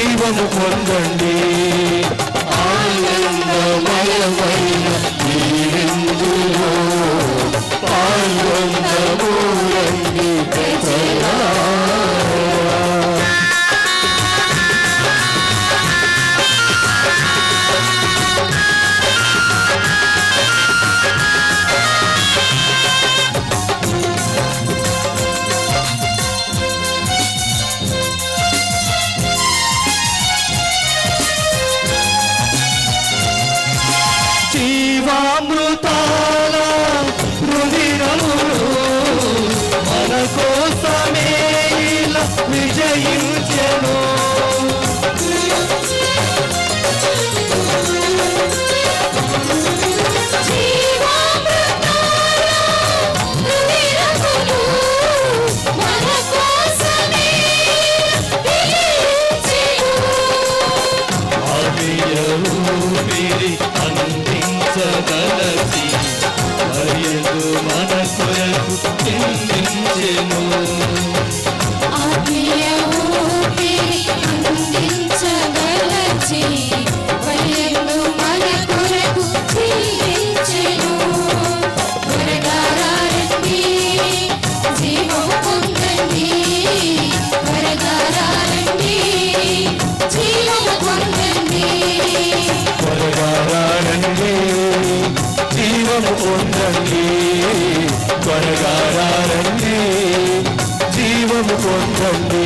అందించదలచి మరియకు మన కొరకు చిందించెను ఆత్మీయ ఊపిరి అందించగలచి వయ్యను మన కొరకు జీవించెను త్వరగా రండి జీవము పొందండి త్వరగా రండి జీవము పొందండి త్వరగా రండి జీవము పొందండి త్వరగా రండి జీవము పొందండి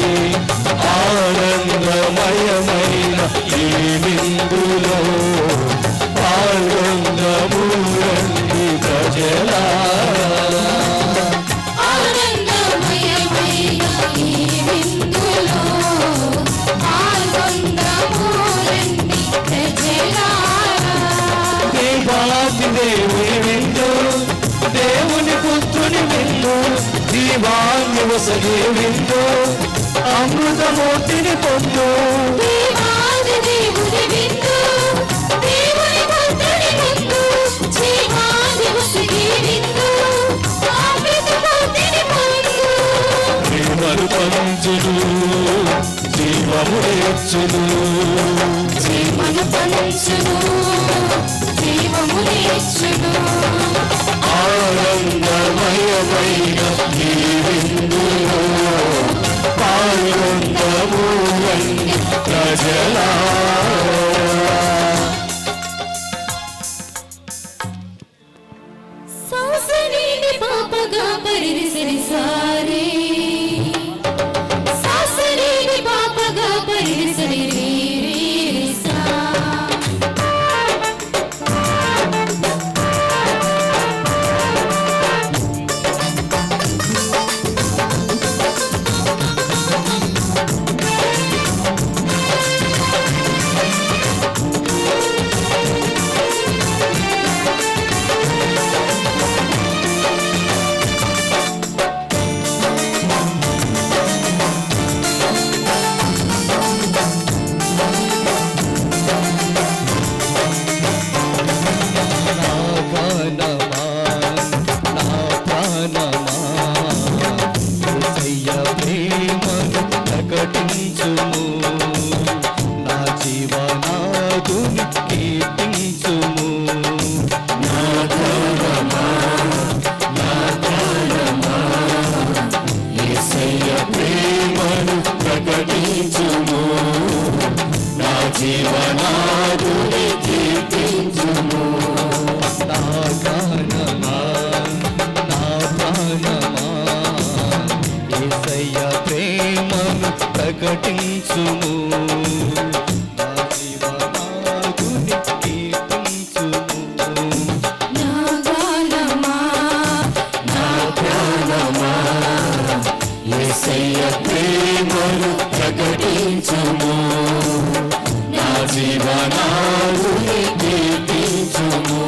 ఆనందమయమైన ఈ విందులో పాల్గొందము రండి ప్రజలా ఆనందమయమైన ఈ విందులో పాల్గొందాము రండి ప్రజలారా దేవాది దేవుని విందు దేవుని పుత్రుని విందు జీవాన్ని వసగే విందు అమృతమూర్తిని పొందు దేవాది దేవుని విందు దేవుని పుత్రుని విందు జీవాది వసగే విందు అమృతమూర్తిని పొందు ప్రేమను పంచును జీవము నేర్చును జీవము పంచును జీవము నేర్చును ఆనందమయమైన ఈ విందులో పాల్గొందము రండి ప్రజలా సాసనీని పాపగా పరిరిసరి సారే సాసనీని పాపగా పరిరిసరి రే రే రే సా నా గానమా నా ప్రాణమా యేసయ్య ప్రేమను ప్రకటించుము నా జీవనాదుని కీర్తించుము నా గానమా నా ప్రాణమా యేసయ్య ప్రేమను ప్రకటించుము నా జీవనాదుని కీర్తించుము నా గానమా నా ప్రాణమా యేసయ్య ప్రేమను ప్రకటించుము నా జీవనాదుని కీర్తించుము నా గానమా నా ప్రాణమా యేసయ్య ప్రేమను ప్రకటించుము నా జీవనాదుని కీర్తించుము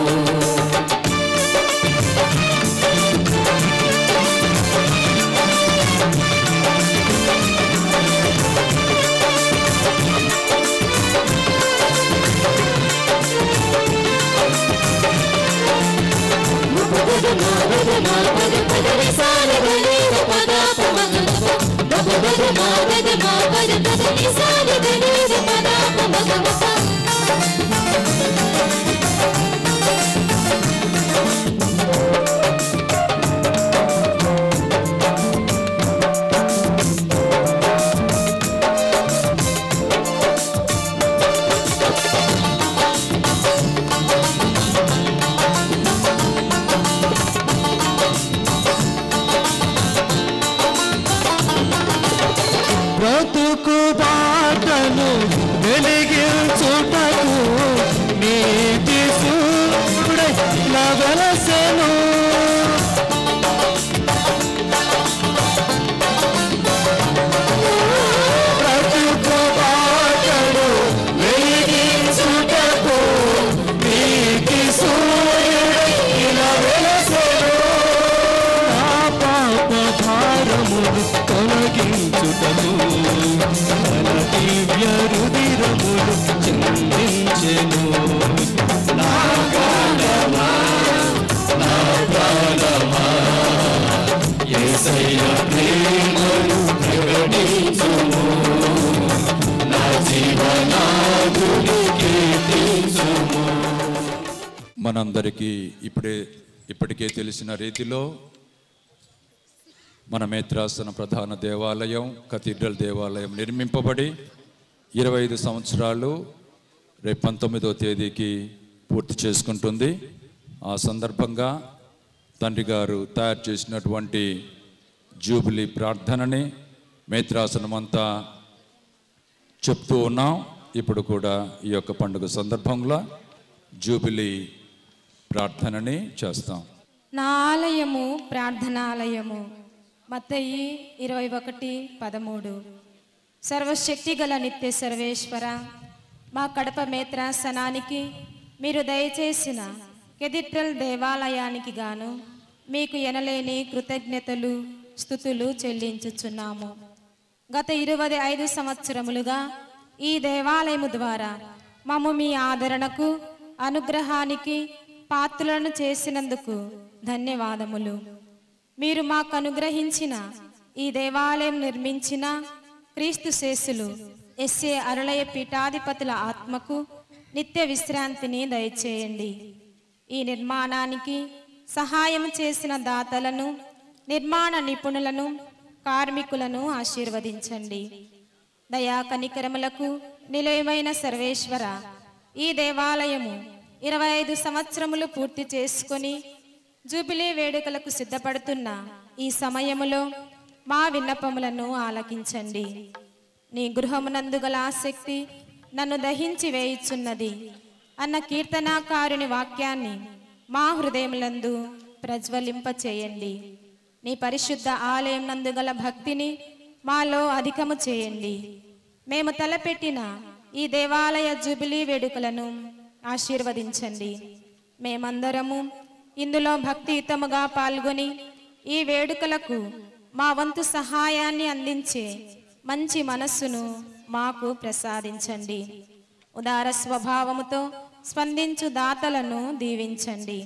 బ్రతుకు బాటను వెలిగించు ఏసయ్య ప్రేమను ప్రకటించుము నా జీవనాదుని కీర్తించుము మనందరికీ ఇప్పుడే ఇప్పటికే తెలిసిన రీతిలో మన మేత్రాసన ప్రధాన దేవాలయం కథీడ్రల్ దేవాలయం నిర్మింపబడి ఇరవై ఐదు సంవత్సరాలు రేపు పంతొమ్మిదో తేదీకి పూర్తి చేసుకుంటుంది ఆ సందర్భంగా తండ్రి గారు తయారు చేసినటువంటి జూబిలీ ప్రార్థనని మేత్రాసనం అంతా చెప్తూ ఉన్నాం ఇప్పుడు కూడా ఈ యొక్క పండుగ సందర్భంలో జూబిలీ ప్రార్థనని చేస్తాం నా ఆలయము ప్రార్థనాలయము మత్తయి ఇరవై ఒకటి పదమూడు సర్వశక్తి గల నిత్య సర్వేశ్వర మా కడప మేత్రాసనానికి మీరు దయచేసిన కెదిట్రల్ దేవాలయానికి గాను మీకు ఎనలేని కృతజ్ఞతలు స్థుతులు చెల్లించుచున్నాము గత ఇరవై ఐదు సంవత్సరములుగా ఈ దేవాలయము ద్వారా మమ్ము మీ ఆదరణకు అనుగ్రహానికి పాత్రలను చేసినందుకు ధన్యవాదములు మీరు మాకు అనుగ్రహించిన ఈ దేవాలయం నిర్మించిన క్రీస్తు శేషులు ఎస్ఏ అరుళయ పీఠాధిపతుల ఆత్మకు నిత్య విశ్రాంతిని దయచేయండి ఈ నిర్మాణానికి సహాయం చేసిన దాతలను నిర్మాణ నిపుణులను కార్మికులను ఆశీర్వదించండి దయా కనికరములకు నిలయమైన సర్వేశ్వర ఈ దేవాలయము ఇరవై ఐదు సంవత్సరములు పూర్తి చేసుకొని జూబిలీ వేడుకలకు సిద్ధపడుతున్న ఈ సమయములో మా విన్నపములను ఆలకించండి నీ గృహమునందు గల ఆసక్తి నన్ను దహించి వేయుచున్నది అన్న కీర్తనాకారుని వాక్యాన్ని మా హృదయములందు ప్రజ్వలింపచేయండి నీ పరిశుద్ధ ఆలయం నందు గల భక్తిని మాలో అధికము చేయండి మేము తలపెట్టిన ఈ దేవాలయ జూబిలీ వేడుకలను ఆశీర్వదించండి మేమందరము ఇందులో భక్తియుతముగా పాల్గొని ఈ వేడుకలకు మా వంతు సహాయాన్ని అందించే మంచి మనస్సును మాకు ప్రసాదించండి ఉదార స్వభావముతో స్పందించు దాతలను దీవించండి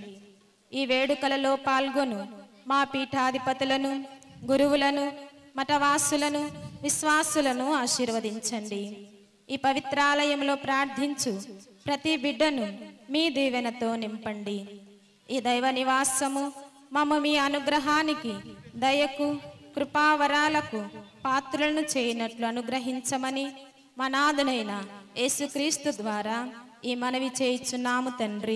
ఈ వేడుకలలో పాల్గొను మా పీఠాధిపతులను గురువులను మఠవాసులను విశ్వాసులను ఆశీర్వదించండి ఈ పవిత్రాలయంలో ప్రార్థించు ప్రతి బిడ్డను మీ దీవెనతో నింపండి ఈ దైవ నివాసము మమ్మ మీ అనుగ్రహానికి దయకు కృపావరాలకు పాత్రలను చేయనట్లు అనుగ్రహించమని మనాదునైన యేసుక్రీస్తు ద్వారా ఈ మనవి చేయించున్నాము తండ్రి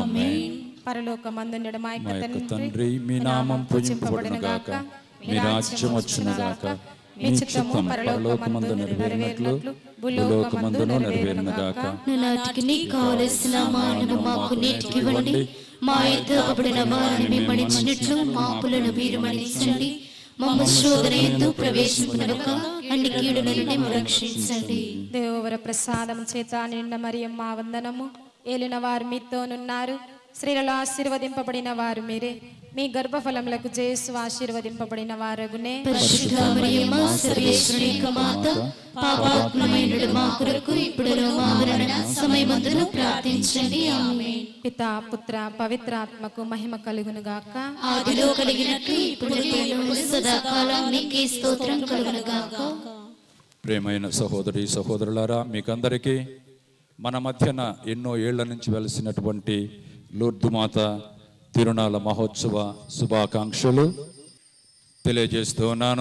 పరలోకమందుండడు మా మా యొక్క యొక్క తండ్రి తండ్రి మీ నామం పూజింపబడును గాక మీ రాజ్యం వచ్చును గాక మీ చిత్తము పరలోకమందు నెరవేరినట్లు భూలోకమందును నెరవేరును గాక నాటికి నీకు కావలసిన మానవ మాకు నేటికి ఇవ్వండి మా ఎదుపబడిన వారిని మేము మణించినట్లు మా అప్పులను మీరు మణించండి మమ్మ శోధన ఎందు ప్రవేశింపునక అన్ని కీడుల నుండి మమ్ము రక్షించండి దేవవర ప్రసాదం చేత నిండ మరియమ్మ వందనము ఏలిన వారు మీతోనున్నారు స్త్రీలలో ఆశీర్వదింపబడిన వారు మీరే మీ గర్భఫలములకు జేసు ఆశీర్వదింపబడిన వారగునే పరిశుద్ధ మరియమ్మ సర్వేశ్వరి యొక్క మాత పాపాత్మమైనడు మా కొరకు ఇప్పుడు మా మరణ సమయమందును ప్రార్థించండి ఆమేన్ పితా పుత్ర పవిత్రాత్మకు మహిమ కలుగును గాక ఆదిలో కలిగినట్లు ఇప్పుడు సదాకాలం నీకే స్తోత్రం కలుగును గాక ప్రేమైన సహోదరి సహోదరులారా మీకందరికీ మన మధ్యన ఎన్నో ఏళ్ల నుంచి వెలిసినటువంటి లూర్దుమాత తిరునాళ్ళ మహోత్సవ శుభాకాంక్షలు తెలియజేస్తూ ఉన్నాను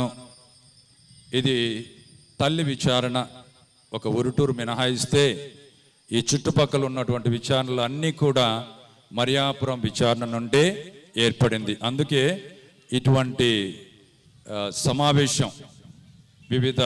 ఇది తల్లి విచారణ ఒక ఉరుటూరు మినహాయిస్తే ఈ చుట్టుపక్కల ఉన్నటువంటి విచారణలు అన్నీ కూడా మరియాపురం విచారణ నుండే ఏర్పడింది అందుకే ఇటువంటి ఆ, సమావేశం వివిధ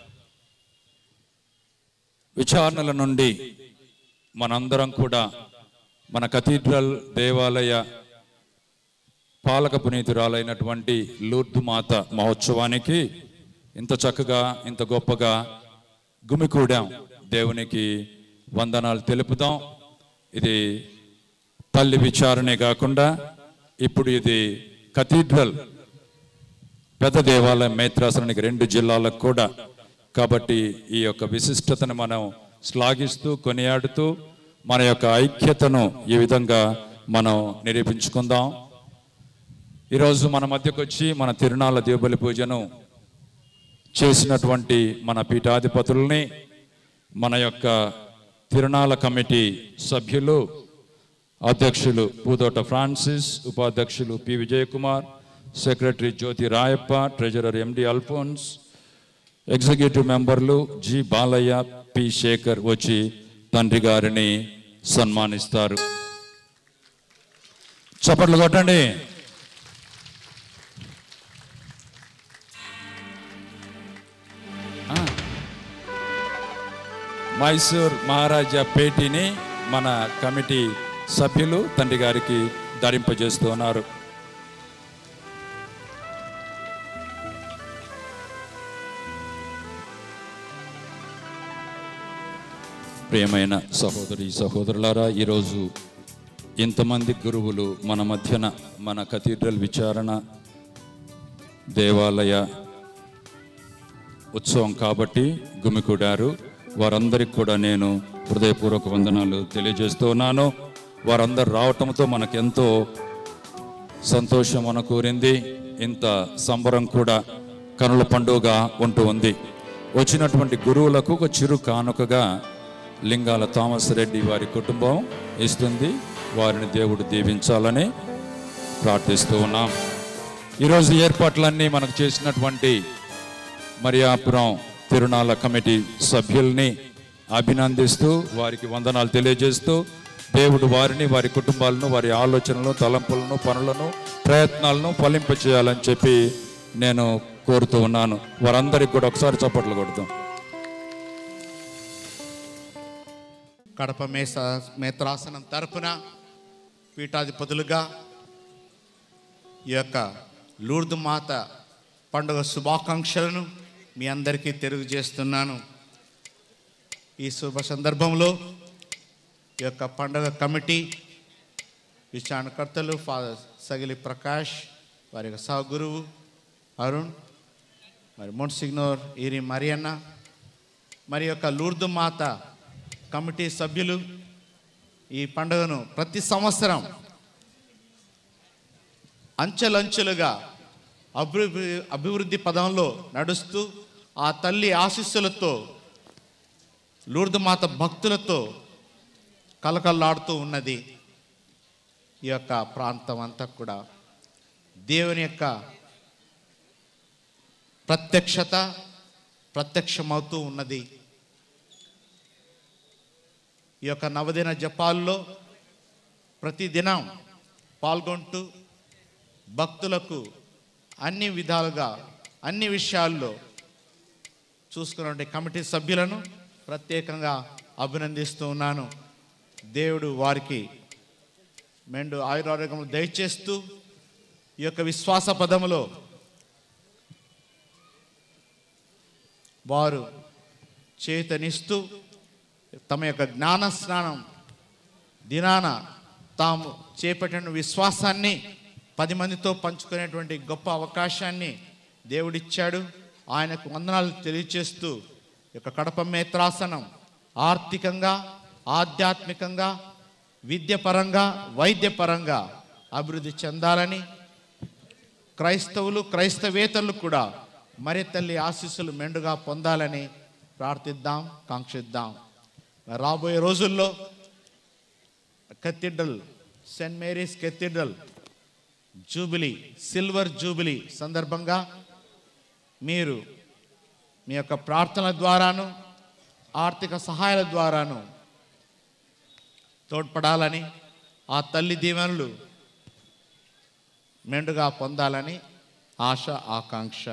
విచారణల నుండి మనందరం కూడా మన కథీడ్రల్ దేవాలయ పాలక పునీతురాలైనటువంటి లూర్దు మాత మహోత్సవానికి ఇంత చక్కగా ఇంత గొప్పగా గుమికూడాం దేవునికి వందనాలు తెలుపుదాం ఇది తల్లి విచారణే కాకుండా ఇప్పుడు ఇది కథీడ్రల్ పెద్ద దేవాలయం మేత్రాసనానికి రెండు జిల్లాలకు కూడా కాబట్టి ఈ యొక్క విశిష్టతను మనం శ్లాఘిస్తూ కొనియాడుతూ మన యొక్క ఐక్యతను ఈ విధంగా మనం నిరూపించుకుందాం ఈరోజు మన మధ్యకు వచ్చి మన తిరునాళ్ళ దేవుబలి పూజను చేసినటువంటి మన పీఠాధిపతుల్ని మన యొక్క తిరునాళ్ళ కమిటీ సభ్యులు అధ్యక్షులు పూదోట ఫ్రాన్సిస్ ఉపాధ్యక్షులు P Vijayakumar secretary Jyothi Rayappa treasurer MD Alphonse executive మెంబర్లు జి బాలయ్య పి శేఖర్ వచ్చి తండ్రి గారిని సన్మానిస్తారు చప్పట్లు కొట్టండి ఆ. మైసూర్ మహారాజా పేటీని మన కమిటీ సభ్యులు తండ్రి గారికి ధరింపజేస్తూ ఉన్నారు ప్రియమైన సహోదరి సహోదరులారా ఈరోజు ఇంతమంది గురువులు మన మధ్యన మన కథీడ్రల్ విచారణ దేవాలయ ఉత్సవం కాబట్టి గుమికూడారు వారందరికి కూడా నేను హృదయపూర్వక వందనాలు తెలియజేస్తూ ఉన్నాను వారందరు రావటంతో మనకెంతో సంతోషం అనకూరింది ఇంత సంబరం కూడా కనుల పండుగ ఉంటూ ఉంది వచ్చినటువంటి గురువులకు ఒక చిరు కానుకగా లింగాల థామస్ రెడ్డి వారి కుటుంబం ఇస్తుంది వారిని దేవుడు దీవించాలని ప్రార్థిస్తూ ఉన్నాం ఈరోజు ఏర్పాట్లన్నీ మనకు చేసినటువంటి మరియాపురం తిరునాళ్ళ కమిటీ సభ్యుల్ని అభినందిస్తూ వారికి వందనాలు తెలియజేస్తూ దేవుడు వారిని వారి కుటుంబాలను వారి ఆలోచనలను తలంపులను పనులను ప్రయత్నాలను ఫలింపచేయాలని చెప్పి నేను కోరుతూ ఉన్నాను వారందరికి కూడా ఒకసారి చప్పట్లు కొడతాం కడప మేస మేత్రాసనం తరపున పీఠాధిపతులుగా ఈ యొక్క లూర్దు మాత పండుగ శుభాకాంక్షలను మీ అందరికీ తెలియజేస్తున్నాను ఈ శుభ సందర్భంలో ఈ యొక్క పండుగ కమిటీ విచారణకర్తలు ఫాదర్ సగిలి ప్రకాష్ వారి యొక్క సహగురువు అరుణ్ మరి మొన్సిగ్నోర్ ఈరి మరియన్న మరి యొక్క లూర్దు మాత కమిటీ సభ్యులు ఈ పండుగను ప్రతి సంవత్సరం అంచెలంచెలుగా అభివృద్ధి అభివృద్ధి పదంలో నడుస్తూ ఆ తల్లి ఆశీస్సులతో లూర్దు మాత భక్తులతో కలకల్లాడుతూ ఉన్నది ఈ యొక్క ప్రాంతం అంతా కూడా దేవుని యొక్క ప్రత్యక్షత ప్రత్యక్షమవుతూ ఉన్నది ఈ యొక్క నవదిన జపాల్లో ప్రతిదినం పాల్గొంటూ భక్తులకు అన్ని విధాలుగా అన్ని విషయాల్లో చూసుకున్నటువంటి కమిటీ సభ్యులను ప్రత్యేకంగా అభినందిస్తూ ఉన్నాను దేవుడు వారికి మెండు ఆయురారోగ్యములు దయచేస్తూ ఈ యొక్క విశ్వాస పదములో వారు చేతనిస్తూ తమ యొక్క జ్ఞాన స్నానం దినాన తాము చేపట్టిన విశ్వాసాన్ని పది మందితో పంచుకునేటువంటి గొప్ప అవకాశాన్ని దేవుడిచ్చాడు ఆయనకు వందనాలు తెలియచేస్తూ ఈ యొక్క కడప మేత్రాసనం ఆర్థికంగా ఆధ్యాత్మికంగా విద్యపరంగా వైద్యపరంగా అభివృద్ధి చెందాలని క్రైస్తవులు క్రైస్తవేతరులు కూడా మరి తల్లి ఆశీస్సులు మెండుగా పొందాలని ప్రార్థిద్దాం కాంక్షిద్దాం మరి రాబోయే రోజుల్లో cathedral saint Mary's cathedral jubilee silver jubilee సందర్భంగా మీరు మీ యొక్క ప్రార్థనల ద్వారాను ఆర్థిక సహాయాల ద్వారాను తోడ్పడాలని ఆ తల్లి దీవెనలు మెండుగా పొందాలని ఆశ ఆకాంక్ష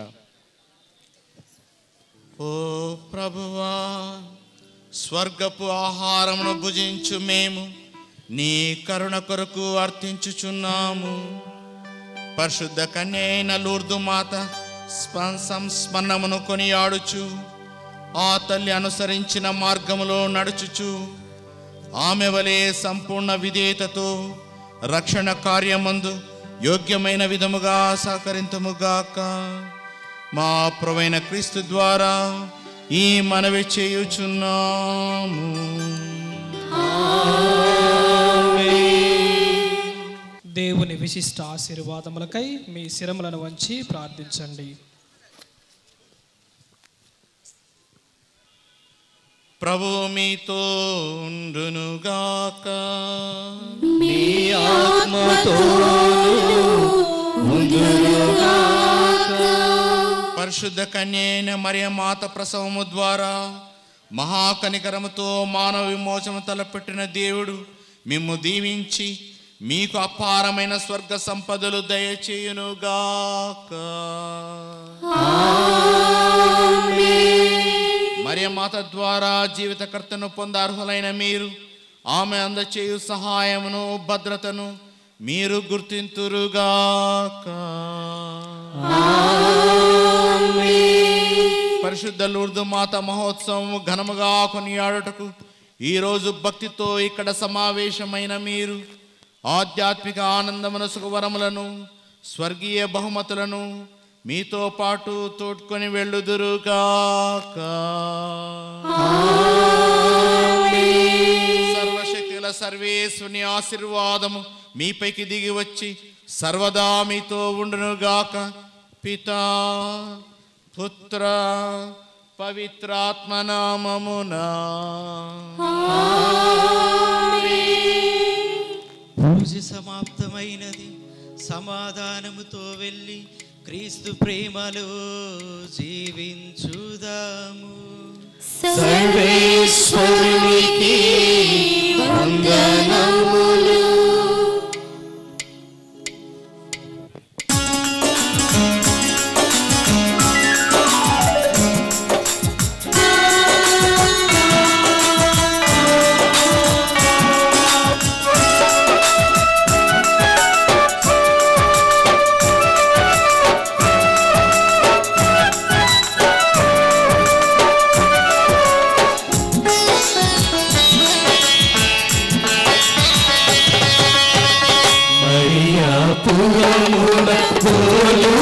ఓ ప్రభువా స్వర్గపు ఆహారమును భుజించు మేము నీ కరుణ కొరకు అర్థించుచున్నాము పరిశుద్ధ కన్యైన లూర్దు మాత స్ప- సంస్మరణమును కొనియాడుచు ఆ తల్లి అనుసరించిన మార్గములో నడుచుచు ఆమె వలె సంపూర్ణ విధేయతతో రక్షణ కార్యమందు యోగ్యమైన విధముగా సహకరింతుముగాక మా ప్రవైన క్రీస్తు ద్వారా ఈ మనవి చేయుచున్నాము దేవుని దేవుని విశిష్ట ఆశీర్వాదములకై మీ శిరములను వంచి ప్రార్థించండి ప్రభు మీతో ఉండునుగాక మీ ఆత్మతోను ఉండునుగాక. పరిశుద్ధ కన్యైన మరియ మాత ప్రసవము ద్వారా మహాకనికరముతో మానవ విమోచన తలపెట్టిన దేవుడు మిమ్ము దీవించి మీకు అపారమైన స్వర్గ సంపదలు దయచేయునుగాక మరియ మాత ద్వారా జీవితకర్తను పొందార్హులైన మీరు ఆమె అందచేయు సహాయమును భద్రతను మీరు గుర్తింతురుగాక పరిశుద్ధ లూర్దు మాత మహోత్సవం ఘనముగా కొనియాడుటకు ఈరోజు భక్తితో ఇక్కడ సమావేశమైన మీరు ఆధ్యాత్మిక ఆనందమున సుఖవరములను స్వర్గీయ బహుమతులను మీతో పాటు తోడ్కొని వెళ్ళుదురుగాక సర్వశక్తుల సర్వేశ్వని ఆశీర్వాదము మీపైకి దిగి వచ్చి సర్వదా మీతో ఉండునుగాక పితా పుత్ర పవిత్రాత్మనామమునా పూజ సమాప్తమైనది సమాధానముతో వెళ్ళి క్రీస్తు ప్రేమలో జీవించుదాము సర్వేశ్వరునికి వందనములు మరియా పురమున పోలు